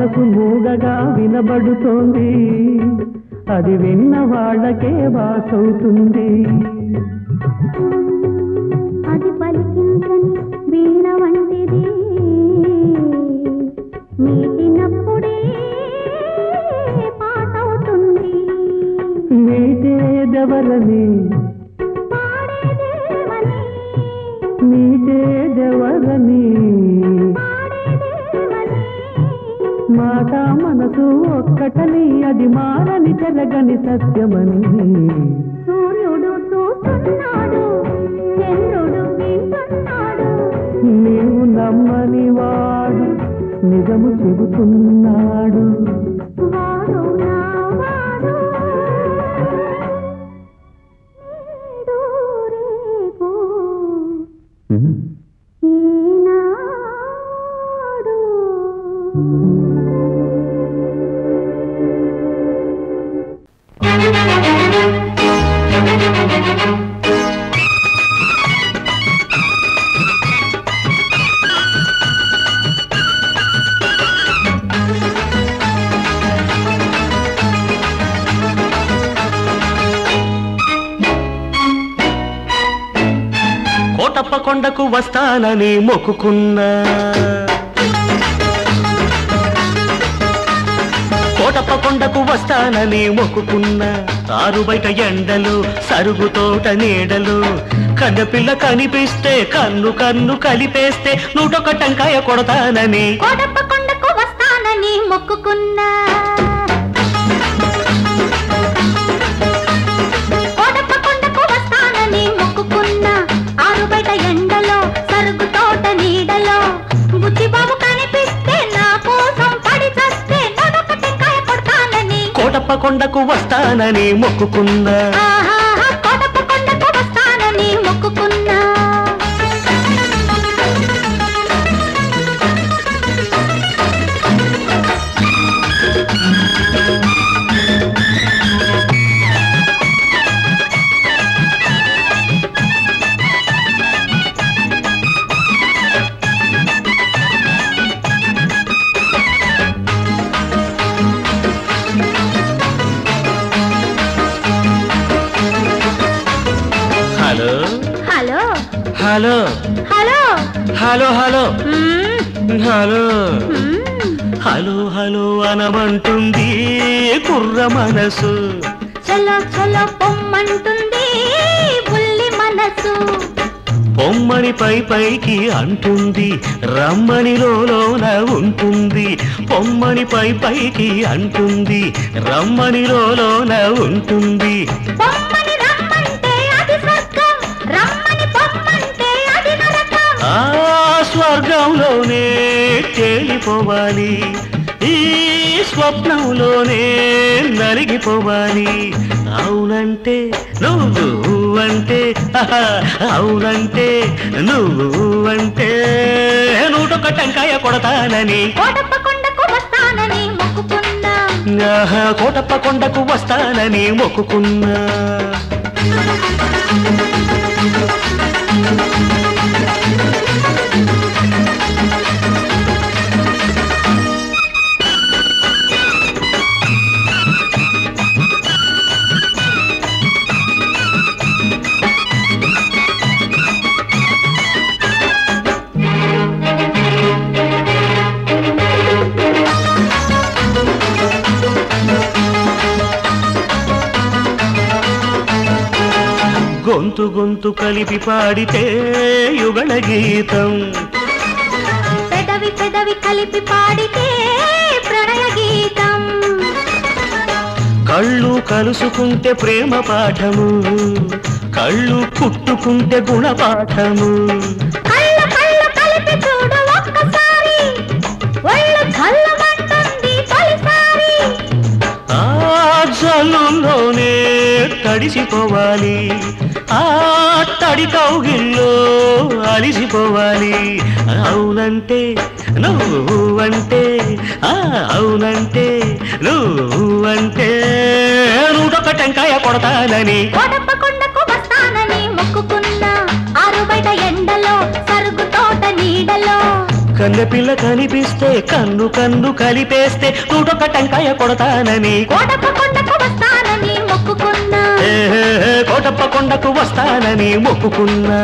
మనసు మూగగా వినబడుతోంది అది విన్న వాళ్ళకే వాసవుతుంది అది పలికించని వీణ వంటిది మీటినప్పుడే పాటవుతుంది మీటేదెవరని పాడేదేమని మీటేదెవరని పాడేదేమని మాట మనసు ఒక్కటని అది మారని జరగని సత్యమని సూర్యుడు చూస్తున్నాడు చంద్రుడు వింటున్నాడు నీవు నమ్మని వాడు నిజము చెబుతున్నాడు వాడు నా వాడు నేడు రేపు ఈనాడు కోటప్ప కొండకు వస్తానని మొక్కుకున్నా కోటప్ప కొండకు వస్తానని మొక్కుకున్నా ఆరు బయట ఎండలు సరుగు తోట నీడలు కన్నపిల్ల కనిపిస్తే కన్ను కన్ను కలిపేస్తే నూటొక టంకాయ కొడతానని కోటప్ప కొండకు వస్తానని మొక్కుకున్నా కోటప్ప కొండకు వస్తానని మొక్కుకున్నా ఆరు బయట ఎండలో సరుగు తోట నీడలో బుచ్చిబాబు కనిపిస్తే నా కోసం పడి చస్తే నడక టెంకాయ కొడతానని కోటప్ప కొండకు వస్తానని మొక్కుకున్నా ఆహాహా, కోటప్ప కొండకు వస్తానని మొక్కుకున్నా hello hello hello hello hello hello మ్మ్, హలో మ్మ్. హలో హలో అనమంటుంది కుర్ర మనసు చలో చలో పొమ్మంటుంది బుల్లి మనసు బొమ్మని పై పైకి అంటుంది రమ్మని లోన ఉంటుంది బొమ్మని పై పైకి అంటుంది రమ్మని లోన ఉంటుంది పొమ్మని రమ్మంటే అది స్వర్గం రమ్మని పొమ్మంటే అది నరకం ఆ స్వర్గంలోనే తేలిపోవాలి ఈ స్వప్నంలోనే నలిగిపోవాలి అవునంటే నువ్వు అంటే ఆహా, అవునంటే నువ్వు అంటే నూటొక్క టంకాయ కొడతానని కోటప్ప కొండకు వస్తానని మొక్కుకున్నా ఆహా, కోటప్ప కొండకు వస్తానని మొక్కుకున్నా గొంతు గొంతు కలిపి పాడితే యుగళ గీతం పెదవి పెదవి కలిపి పాడితే ప్రణయ గీతం కళ్ళు కలుసుకుంటే ప్రేమ పాఠము కళ్ళు పుట్టుకుంటే గుణపాఠము కళ్ళు కళ్ళు కలిపి చూడు ఒక్కసారి ఒళ్ళు చల్లమంటుంది తొలిసారి ఆ జల్లులోనే తడిసిపోవాలి ఆ తడి కౌగిల్లో అలిసిపోవాలి అవునంటే నువ్వు అంటే ఆ అవునంటే నువ్వు అంటే నూటొక్క టెంకాయ కొడతానని కోటప్ప కొండకు వస్తానని మొక్కుకున్నా ఆరు బయట ఎండలో సరుగు తోట నీడలో కన్నె పిల్ల కనిపిస్తే కన్ను కన్ను కలిపేస్తే నూటొక్క టెంకాయ కొడతానని కోటప్ప కొండకు వస్తానని మొక్కుకున్నా ఏ, కోటప్ప కొండకు వస్తానని మొక్కుకున్నా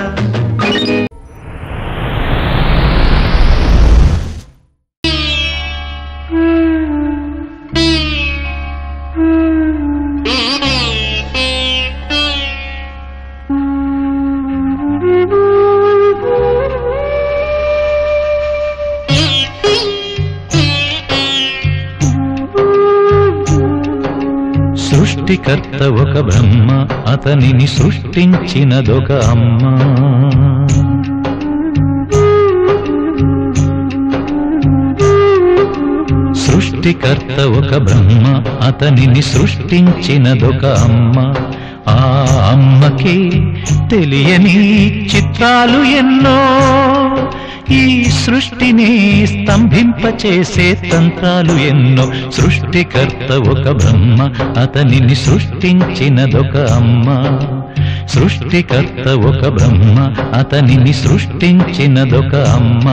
సృష్టికర్త ఒక బ్రహ్మ అతనిని సృష్టించినదొక అమ్మ సృష్టికర్త ఒక బ్రహ్మ అతనిని సృష్టించినదొక అమ్మ ఆ అమ్మకి తెలియని చిత్రాలు ఎన్నో ఈ సృష్టిని స్తంభింపచేసే తంత్రాలు ఎన్నో సృష్టికర్త ఒక బ్రహ్మ అతనిని సృష్టించినదొక అమ్మ సృష్టికర్త ఒక బ్రహ్మ అతనిని సృష్టించినదొక అమ్మ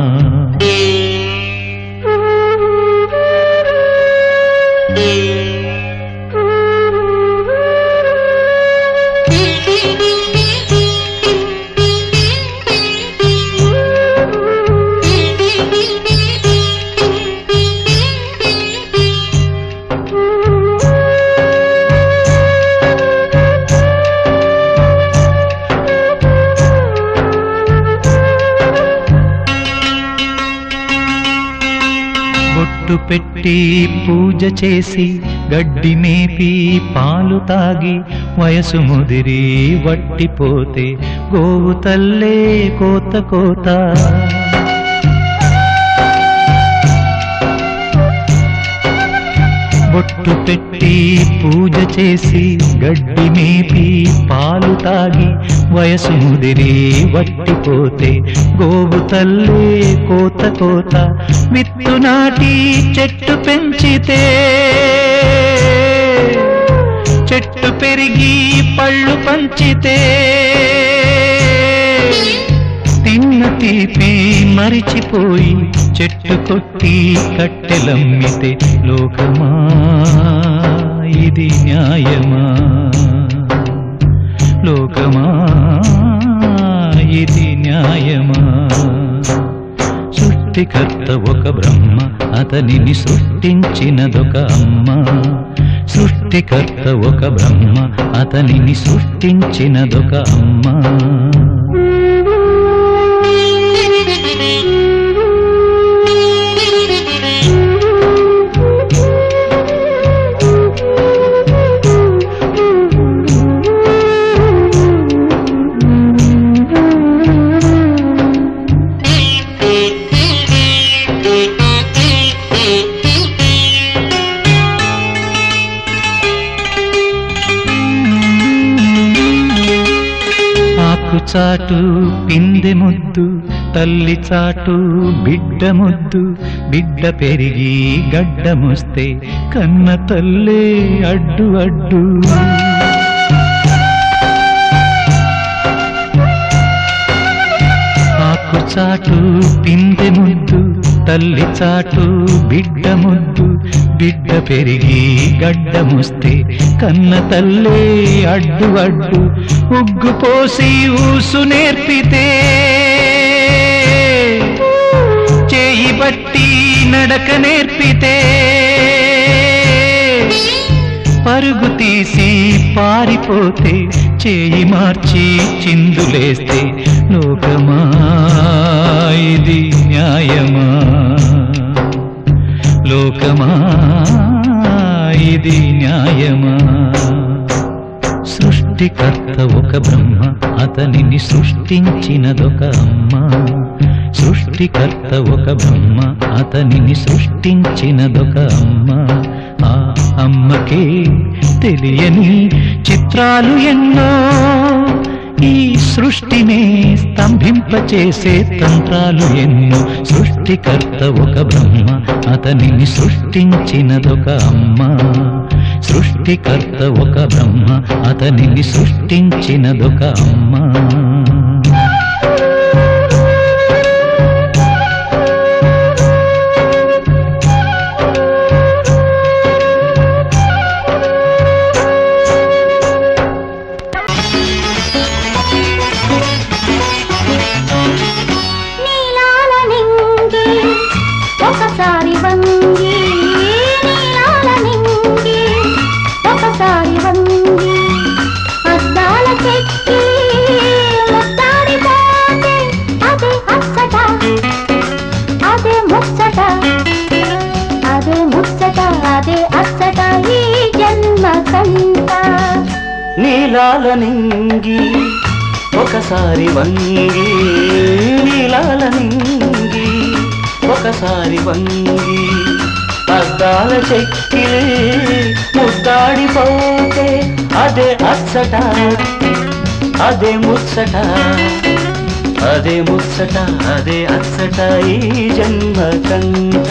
బొట్టు పెట్టి పూజ చేసి గడ్డి మేపి పాలు తాగి వయసు ముదిరి వట్టిపోతే గోవు తల్లే కోత కోత బొట్టు పెట్టి పూజ చేసి గడ్డి మేపి పాలు తాగి వయసు ముదిరి వట్టిపోతే గోవు తల్లే కోత కోత విత్తు నాటి చెట్టు పెంచితే చెట్టు పెరిగి పళ్ళు పంచితే తిన్న తీపి మరిచిపోయి చెట్టు కొట్టి కట్టెలమ్మితే లోకమా ఇది న్యాయమా లోకమా ఇది న్యాయమా సృష్టికర్త ఒక బ్రహ్మ అతనిని సృష్టించినదొక అమ్మ సృష్టికర్త ఒక బ్రహ్మ అతనిని సృష్టించినదొక అమ్మ ఆకు చాటు పిందె ముద్దు తల్లి చాటు బిడ్డ ముద్దు బిడ్డ పెరిగి గడ్డముస్తే కన్న తల్లే అడ్డు అడ్డు ఆకు చాటు పిందె ముద్దు తల్లి చాటు బిడ్డ ముద్దు బిడ్డ పెరిగి గడ్డముస్తే కన్న తల్లే అడ్డు అడ్డు ఉగ్గు పోసి ఊసు నేర్పితే చేయి బట్టి నడక నేర్పితే పరుగు తీసి పారిపోతే చేయి మార్చి చిందులేస్తే లోకమా ఇది న్యాయమా లోకమా ఇది న్యాయమా సృష్టికర్త ఒక బ్రహ్మ అతనిని సృష్టించినదొక అమ్మ సృష్టికర్త ఒక బ్రహ్మ అతనిని సృష్టించినదొక అమ్మ ఆ అమ్మకే తెలియని చిత్రాలు ఎన్నో ఈ సృష్టినే స్తంభింపచేసే తంత్రాలు ఎన్నో సృష్టికర్త ఒక బ్రహ్మ అతనిని సృష్టించినదొక అమ్మ సృష్టికర్త ఒక బ్రహ్మ అతనిని సృష్టించినదొక అమ్మ ఒకసారి వంగి నీలాల నింగి ఒకసారి వంగి అద్దాల చెక్కి ముద్దాడిపోతే అదే అచ్చట అదే ముచ్చట అదే ముచ్చట అదే అచ్చట ఈ జన్మ కంట నీలాల నింగి ఒకసారి వంగి నీలాల నింగి ఒకసారి వంగి అద్దాల చెక్కిలి ముద్దాడిపోతే అదే అచ్చట అదే ముచ్చట అదే ముచ్చట అదే అచ్చట ఈ జన్మ కంట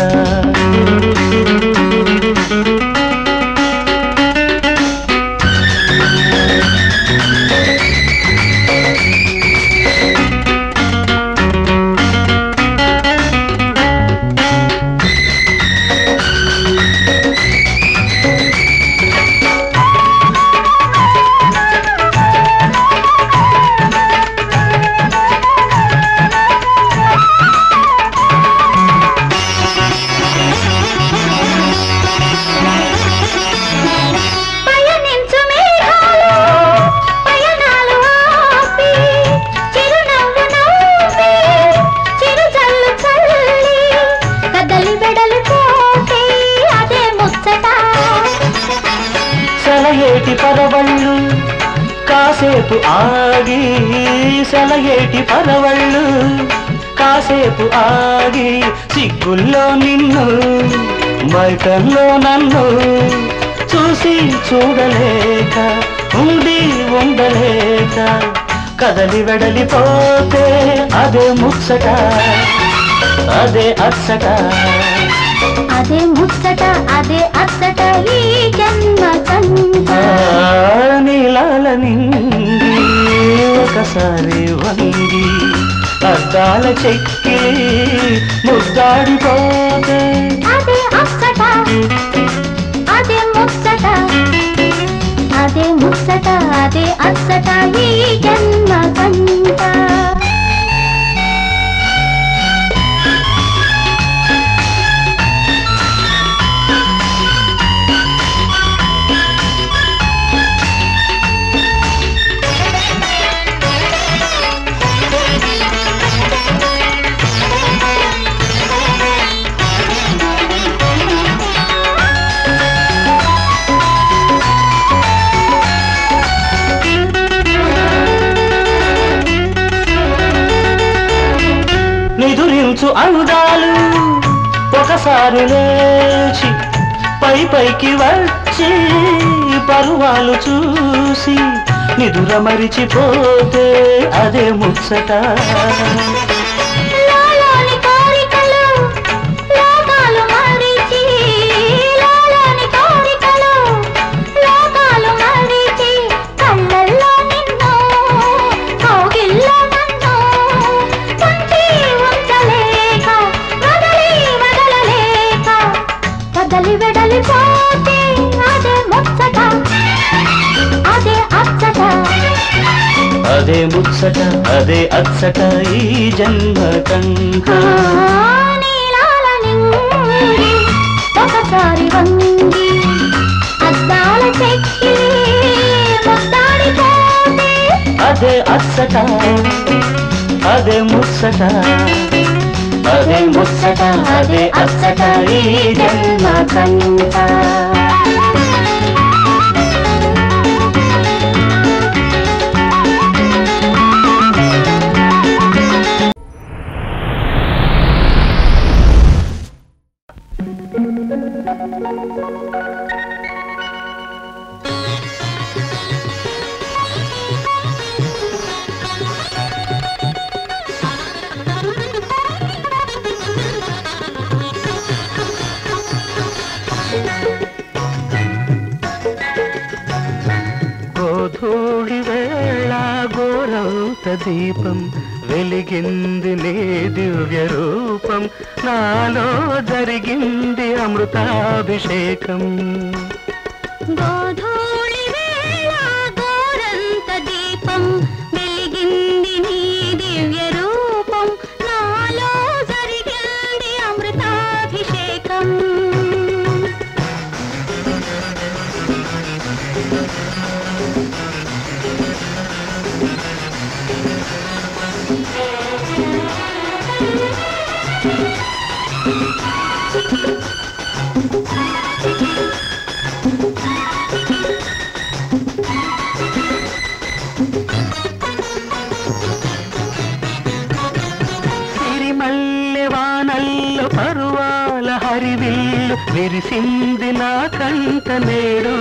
పయనించు మేఘాలు పయనాలు ఆపి చిరునవ్వు నవ్వి చిరుజల్లు చల్లి కదలి వెడలి పోతే అదే ముచ్చట సెలయేటి పరవళ్ళు కాసేపు ఆగి సెలయేటి పరవళ్ళు కాసేపు ఆగి సిగ్గుల్లో నిన్ను మైకల్లో నన్ను చూసి చూడలేక ఉండి ఉండలేక కదలి వెడలిపోతే అదే ముచ్చట అదే అచ్చట అదే ముచ్చట అదే అచ్చట ఈ జన్మ కంట ఆ నీలాల నింగి ఒకసారి వంగి అద్దాల చెక్కి ముద్దాడిపోతే అదే అచ్చట అదే ముచ్చట అదే ముచ్చట అదే అచ్చట ఈ జన్మ కంట నిదురించు అందాలు ఒకసారి లేచి పై పైకి వచ్చి పరువాలు చూసి నిదుర మరిచిపోతే అదే ముచ్చట లోలోని కోరికలు లోకాలు మరిచి లోలోని కోరికలు లోకాలు మరిచి కళ్ళల్లో నిన్ను కౌగిల్లో నన్ను ఉంచి ఉంచలేక వదలి వదలలేక కదలి వెడలిపోతే అదే ముచ్చట అదే అచ్చట అదే ముచ్చట అదే అచ్చట ఈ జన్మ కంట నీలాల నింగి ఒకసారి వంగి అద్దాల చెక్కి ముద్దాడిపోతే అదే అచ్చట అదే ముచ్చట అదే ముచ్చట అదే అచ్చట ఈ జన్మ కంట గోధూళి వేళ గోరౌత దీపం వెలిగింది నీ దివ్య రూపం నాలో జరిగింది అమృతాభిషేకం గోధూళి వేళ గోరంత దీపం వెలిగింది నీ దివ్య రూపం నాలో జరిగింది అమృతాభిషేకం పరువాల హరివిల్లు విరిసింది నా కంట నేడు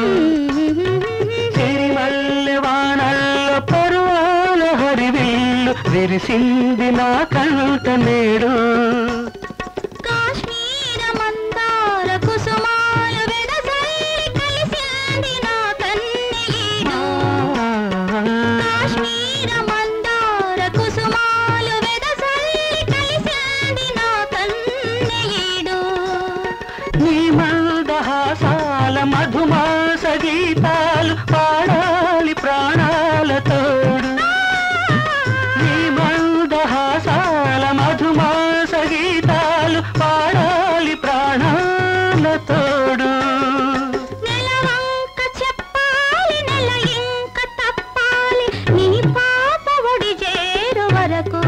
సిరిమల్లె వానల్లో పరువాల హరివిల్లు విరిసింది నా కంట నేడు కాశ్మీర మందార కుసుమాలు వెదజల్లి కలిసింది నా కన్నీడు కాశ్మీర మందార కుసుమాలు వెదజల్లి కలిసింది నా కన్నీడు నీ మందహాసాల మధుమాస గీతాలు పాడాలి ప్రాణాల తోడు నీ మందహాసాల మధుమాస గీతాలు పాడాలి ప్రాణాల తోడు నెలవంక చెప్పాలి నెల ఇంక తప్పాలి నీ పాప ఒడి చేరు వరకు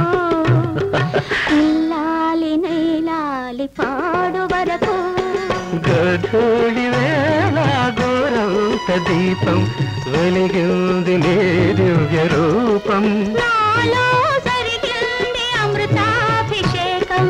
ఇల్లాలి నీలాలి పాడు వరకు గధూళి వేళ గోరంత దీపం వెలిగింది నీ దివ్య రూపం నాలో జరిగింది అమృతాభిషేకం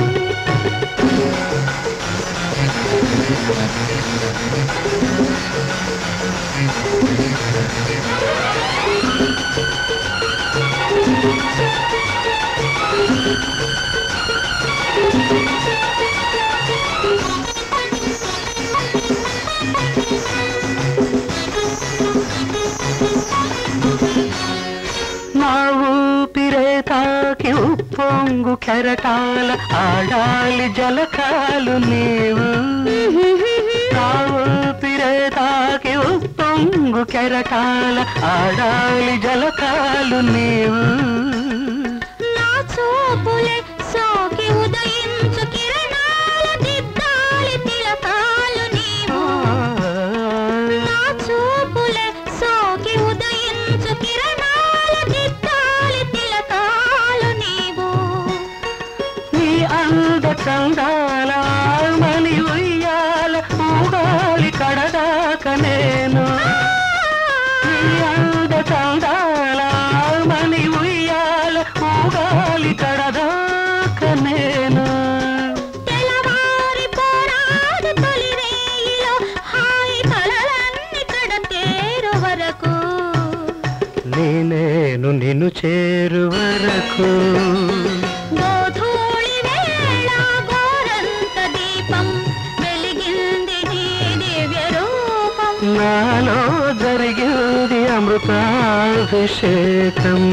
నా ఊపిరే తాకి ఉప్పొంగు కెరటాల ఆడాలి జలకాలు నీవు నా ఊపిరే తాకి ఉప్పొంగు కెరటాల ఆడాలి జలకాలు నీవు నా చూపులే సోకి ఉదయించు కిరణాల దిద్దాలి తిలకాలు నీవు నా చూపులే సోకి ఉదయించు కిరణాల దిద్దాలి తిలకాలు నీవు నీ అంద చందాల మని ఉయ్యాల ఊగాలి కడదాక నేను నీ అంద చందాల మని ఉయ్యాల ఊగాలి కడదాక నేను తెల్లవారి పోరాడు తొలి రేయిలో హాయి కలలన్నీ కడతేరు వరకు నీ నేను నిన్ను చేరు వరకు గోధూళి వేళ గోరంత దీపం వెలిగింది నీ దివ్య రూపం నాలో జరిగింది అమృతాభిషేకం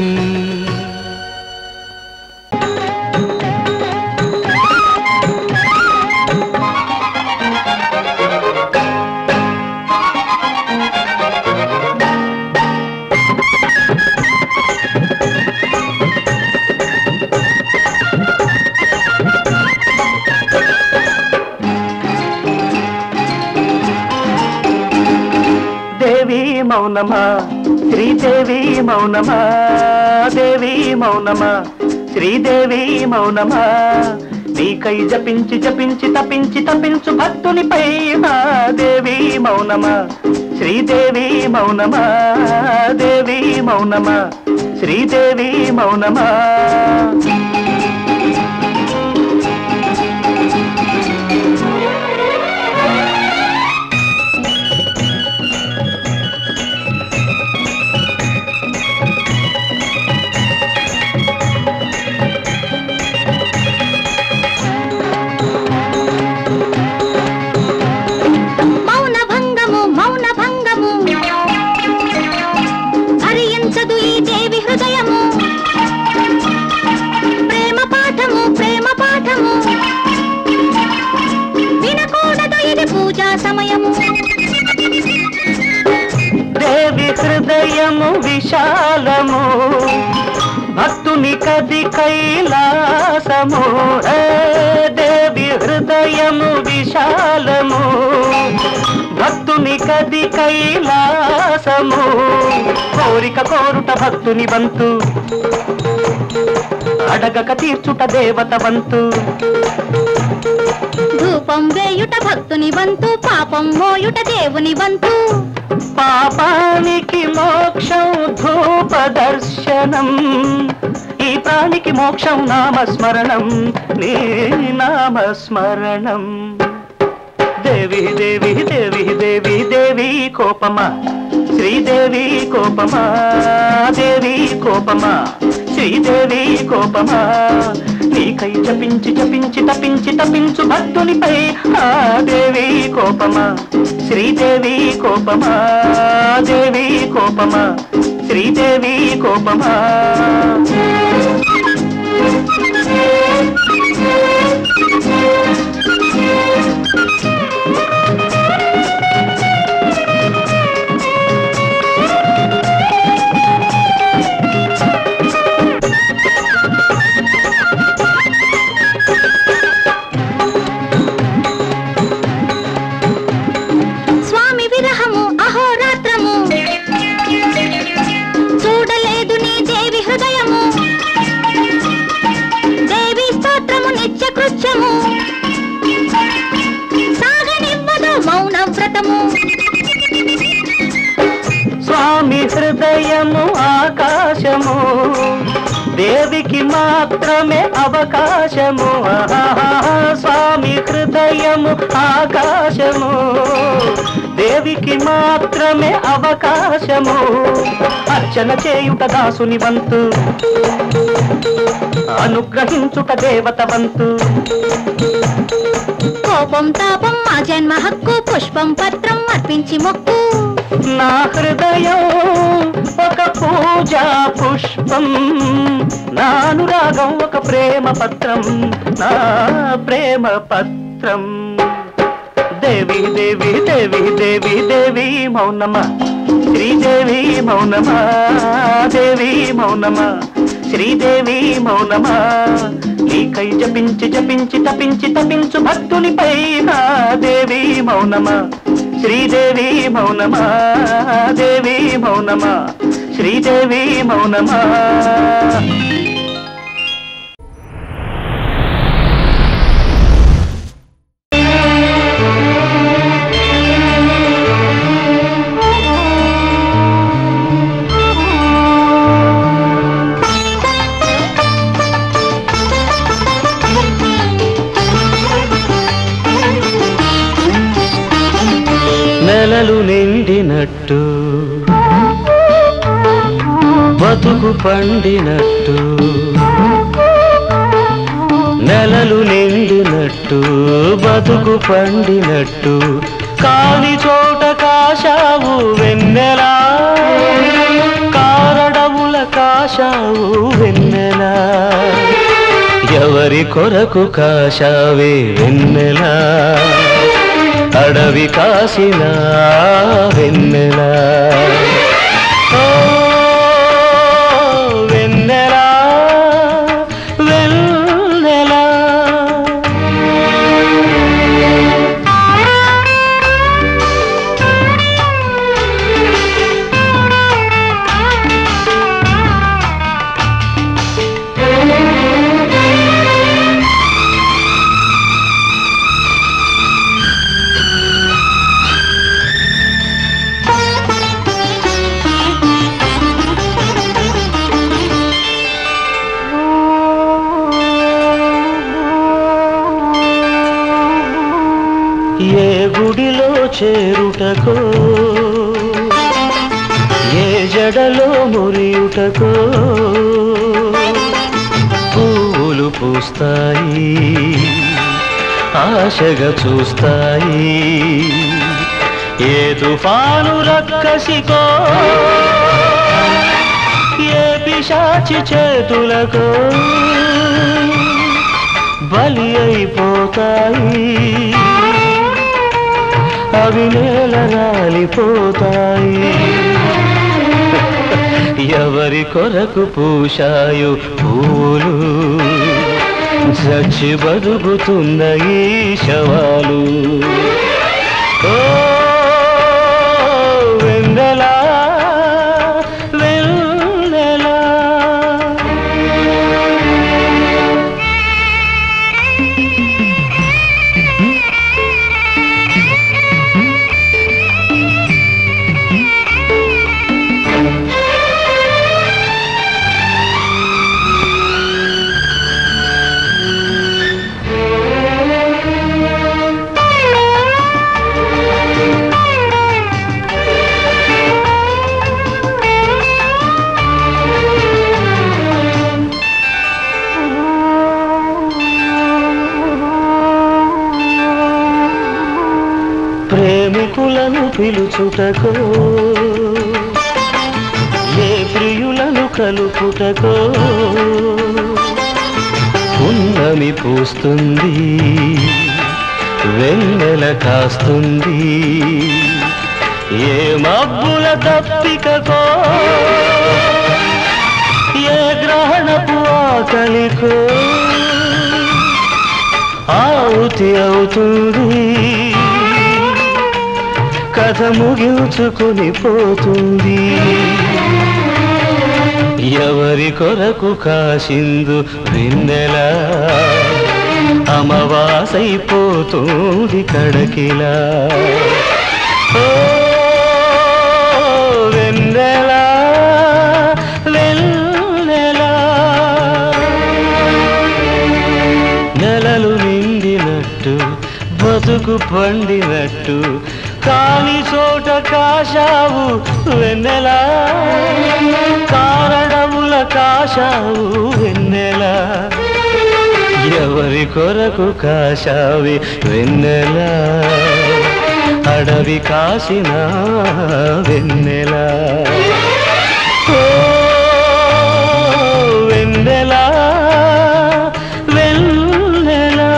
దేవి మౌనమా శ్రీదేవి మౌనమా దేవి మౌనమా శ్రీదేవి మౌనమా నీకై జపించి జపించి తపించి తపించు భక్తునిపై మా దేవి మౌనమా శ్రీదేవి మౌనమా దేవి మౌనమా శ్రీదేవి మౌనమా మౌన భంగము మౌన భంగము హరించదు ఈ దేవి హృదయము ప్రేమ పాఠము ప్రేమ పాఠము వినకూడదు ఇది పూజా సమయము దేవి హృదయము విశాలము భక్తుని కది కైలాసము హే దేవి హృదయము విశాలము భక్తుని కది కైలాసము కోరిక కోరుట భక్తుని వంతు అడగక తీర్చుట దేవత వంతు ధూపం వేయుట భక్తుని వంతు పాపం మోయుట దేవుని వంతు పాపానికి మోక్షం ధూప దర్శనం నీ ప్రాణికి మోక్షం నామస్మరణం నీ నామస్మరణం దేవి దేవి దేవి దేవి దేవి కోపమా శ్రీదేవి కోపమా దేవి కోపమా శ్రీదేవి కోపమా నీకై జపించి జపించి తపించి తపించు భక్తునిపై ఆ దేవి కోపమా శ్రీదేవి కోపమా దేవి కోపమా శ్రీదేవి కోపమా స్వామి విరహము అహోరాత్రము చూడలేదు నీ దేవి హృదయము దేవి స్తోత్రము నిత్య కృత్యము సాగనివ్వదు మౌన వ్రతము స్వామి హృదయము ఆకాశము దేవికి మాత్రమే అవకాశము ఆహాహా. స్వామి హృదయము ఆకాశము దేవికి మాత్రమే అవకాశము అర్చన చేయుట దాసుని వంతు అనుగ్రహించుట దేవత వంతు కోపం తాపం మా జన్మ హక్కు పుష్పం పత్రం అర్పించి మొక్కు నా హృదయం ఒక పూజా పుష్పం నా అనురాగం ఒక ప్రేమ పత్రం నా ప్రేమ పత్రం దేవి దేవి దేవి దేవి దేవి మౌనమా శ్రీదేవి మౌనమా దేవి మౌనమా శ్రీదేవి మౌనమా నీకై జపించి జపించి తపించి తపించు భక్తునిపై నా దేవి మౌనమా శ్రీదేవి మౌనమా దేవి మౌనమా శ్రీదేవి మౌనమా నెలలు నిండినట్టు బతుకు పండినట్టు నెలలు నిండినట్టు బతుకు పండినట్టు కాలి చోట కాశావు వెన్నెలా కారడముల కాశావు వెన్నెలా ఎవరి కొరకు కాశావే వెన్నెలా అడవి కాసిన వెన్నెలా ఓ, వెన్నెలా వెన్నెలా ఏ గుడిలో చేరుటకో ఏ జడలో మురియుటకో పువ్వులు పూస్తాయి ఆశగా చూస్తాయి ఏ తుఫాను రక్కసికో ఏ పిశాచి చేతులకో బలి అయిపోతాయి అవి నేల రాలిపోతాయి ఎవరి కొరకు పూశాయు పూలు చచ్చి బతుకుతున్న ఈ శవాలు ఓ వెన్నెలా వెన్నెలా ప్రేమికులను పిలుచుటకో ఏ ప్రియులను కలుపుటకో పున్నమి పూస్తుంది వెన్నెల కాస్తుంది ఏ మబ్బుల తప్పికకో ఏ గ్రహణపు ఆకలికో ఆవుతి అవుతుంది కథ ముగించుకొని పోతుంది ఎవరి కొరకు కాసిందు వెన్నెల అమవాసైపోతుంది కడకిలా ఓ వెన్నెల వెన్నెల నెలలు నిండినట్టు బతుకు పండినట్టు కాని చోట కాశావు వెన్నెలా కారణముల కాశావు వెన్నెలా ఎవరి కొరకు కాశావి వెన్నెలా అడవి కాసిన వెన్నెలా ఓ వెన్నెలా వెన్నెలా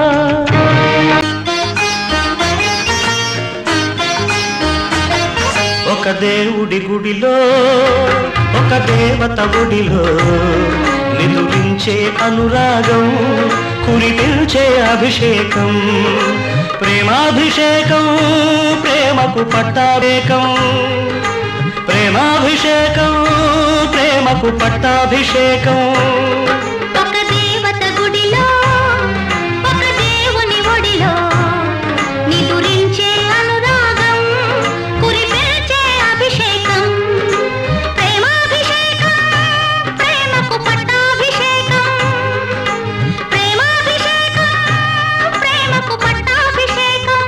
ఒక దేవుడి గుడిలో ఒక దేవత గుడిలో నిదురించే అనురాగం కురిపించే అభిషేకం ప్రేమాభిషేకం ప్రేమకు పట్టాభిషేకం ప్రేమాభిషేకం ప్రేమకు పట్టాభిషేకం ఒక దేవత గుడిలో ఒక దేవుని ఒడిలో నిదురించే అనురాగం కురిపెల్చే అభిషేకం ప్రేమాభిషేకం ప్రేమకు పట్టాభిషేకం ప్రేమాభిషేకం ప్రేమకు పట్టాభిషేకం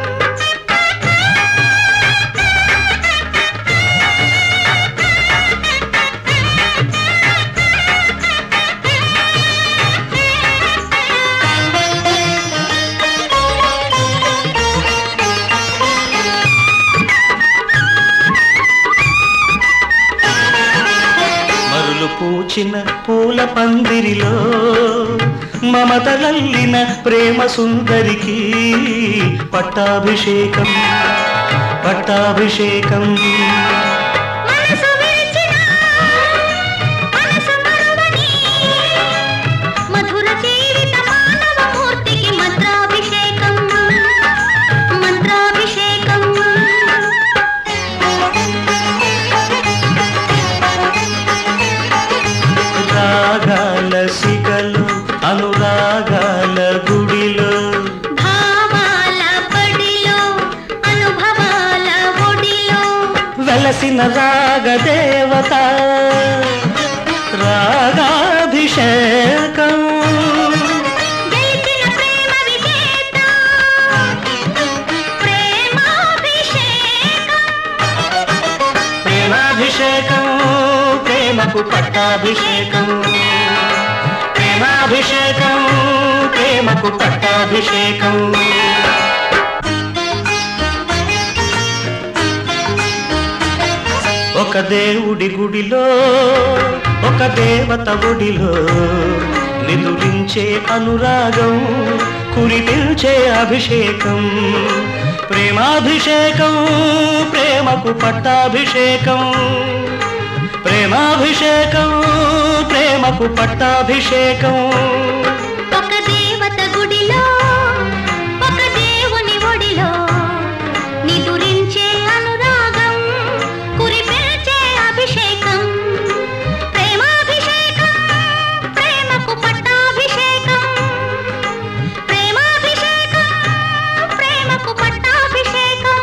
మరులు పూచిన పూల పందిరిలో మమతలల్లిన ప్రేమ సుందరికి పట్టాభిషేకం పట్టాభిషేకం మనసు విరిచిన మనసు మరువని మధుర జీవిత మానవ మూర్తికి మంత్రాభిషేకం మంత్రాభిషేకం రాగాల సిగలు అనురాగాల గుడిలో భావాల పడిలో అనుభవాల ఒడిలో వెలసిన రాగదేవత రాగాభిషేకం గెలిచిన ప్రేమ విజేత ప్రేమాభిషేకం ప్రేమాభిషేకం ప్రేమకు పట్టాభిషేకం ప్రేమాభిషేకం ప్రేమకు పట్టాభిషేకం ఒక దేవుడి గుడిలో ఒక దేవత గుడిలో నిదురించే అనురాగం కురిపించే అభిషేకం ప్రేమాభిషేకం ప్రేమకు పట్టాభిషేకం ప్రేమాభిషేకం ప్రేమకు పట్టాభిషేకం ఒక దేవత గుడిలో ఒక దేవుని ఒడిలో నిదురించే అనురాగం కురిపెల్చే అభిషేకం ప్రేమాభిషేకం ప్రేమకు పట్టాభిషేకం ప్రేమాభిషేకం ప్రేమకు పట్టాభిషేకం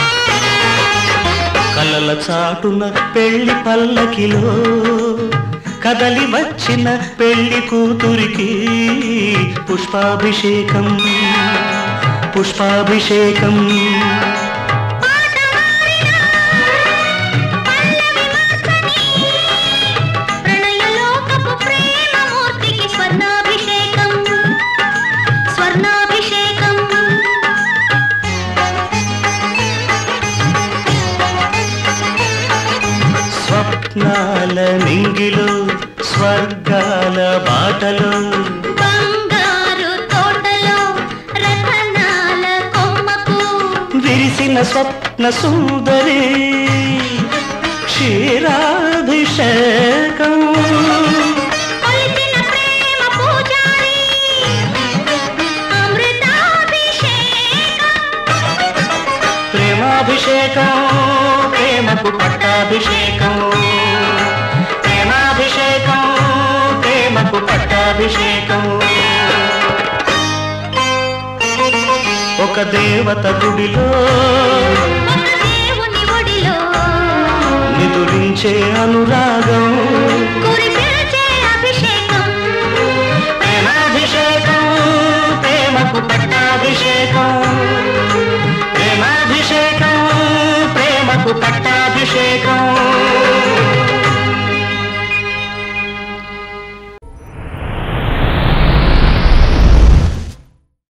కలల చాటున పెళ్లి పల్లకిలో కదలి వచ్చిన పెళ్లి కూతురికి పుష్పాభిషేకం పుష్పాభిషేకం ప్రణయలోకపు ప్రేమమూర్తికి స్వర్ణాభిషేకం స్వర్ణాభిషేకం స్వప్నాల నింగిలో స్వర్గాల బాటలో బంగారు తోటలో రతనాల కొమ్మకు విరిసిన స్వప్న సుందరి క్షీరాభిషేకం కొలిచిన ప్రేమ పూజారి అమృతాభిషేకం ప్రేమాభిషేకం ప్రేమకు పట్టాభిషేకం ప్రేమాభిషేకం ప్రేమకు పట్టాభిషేకం ఒక దేవత గుడిలో ఒక దేవుని ఒడిలో నిదురించే అనురాగం కురిసే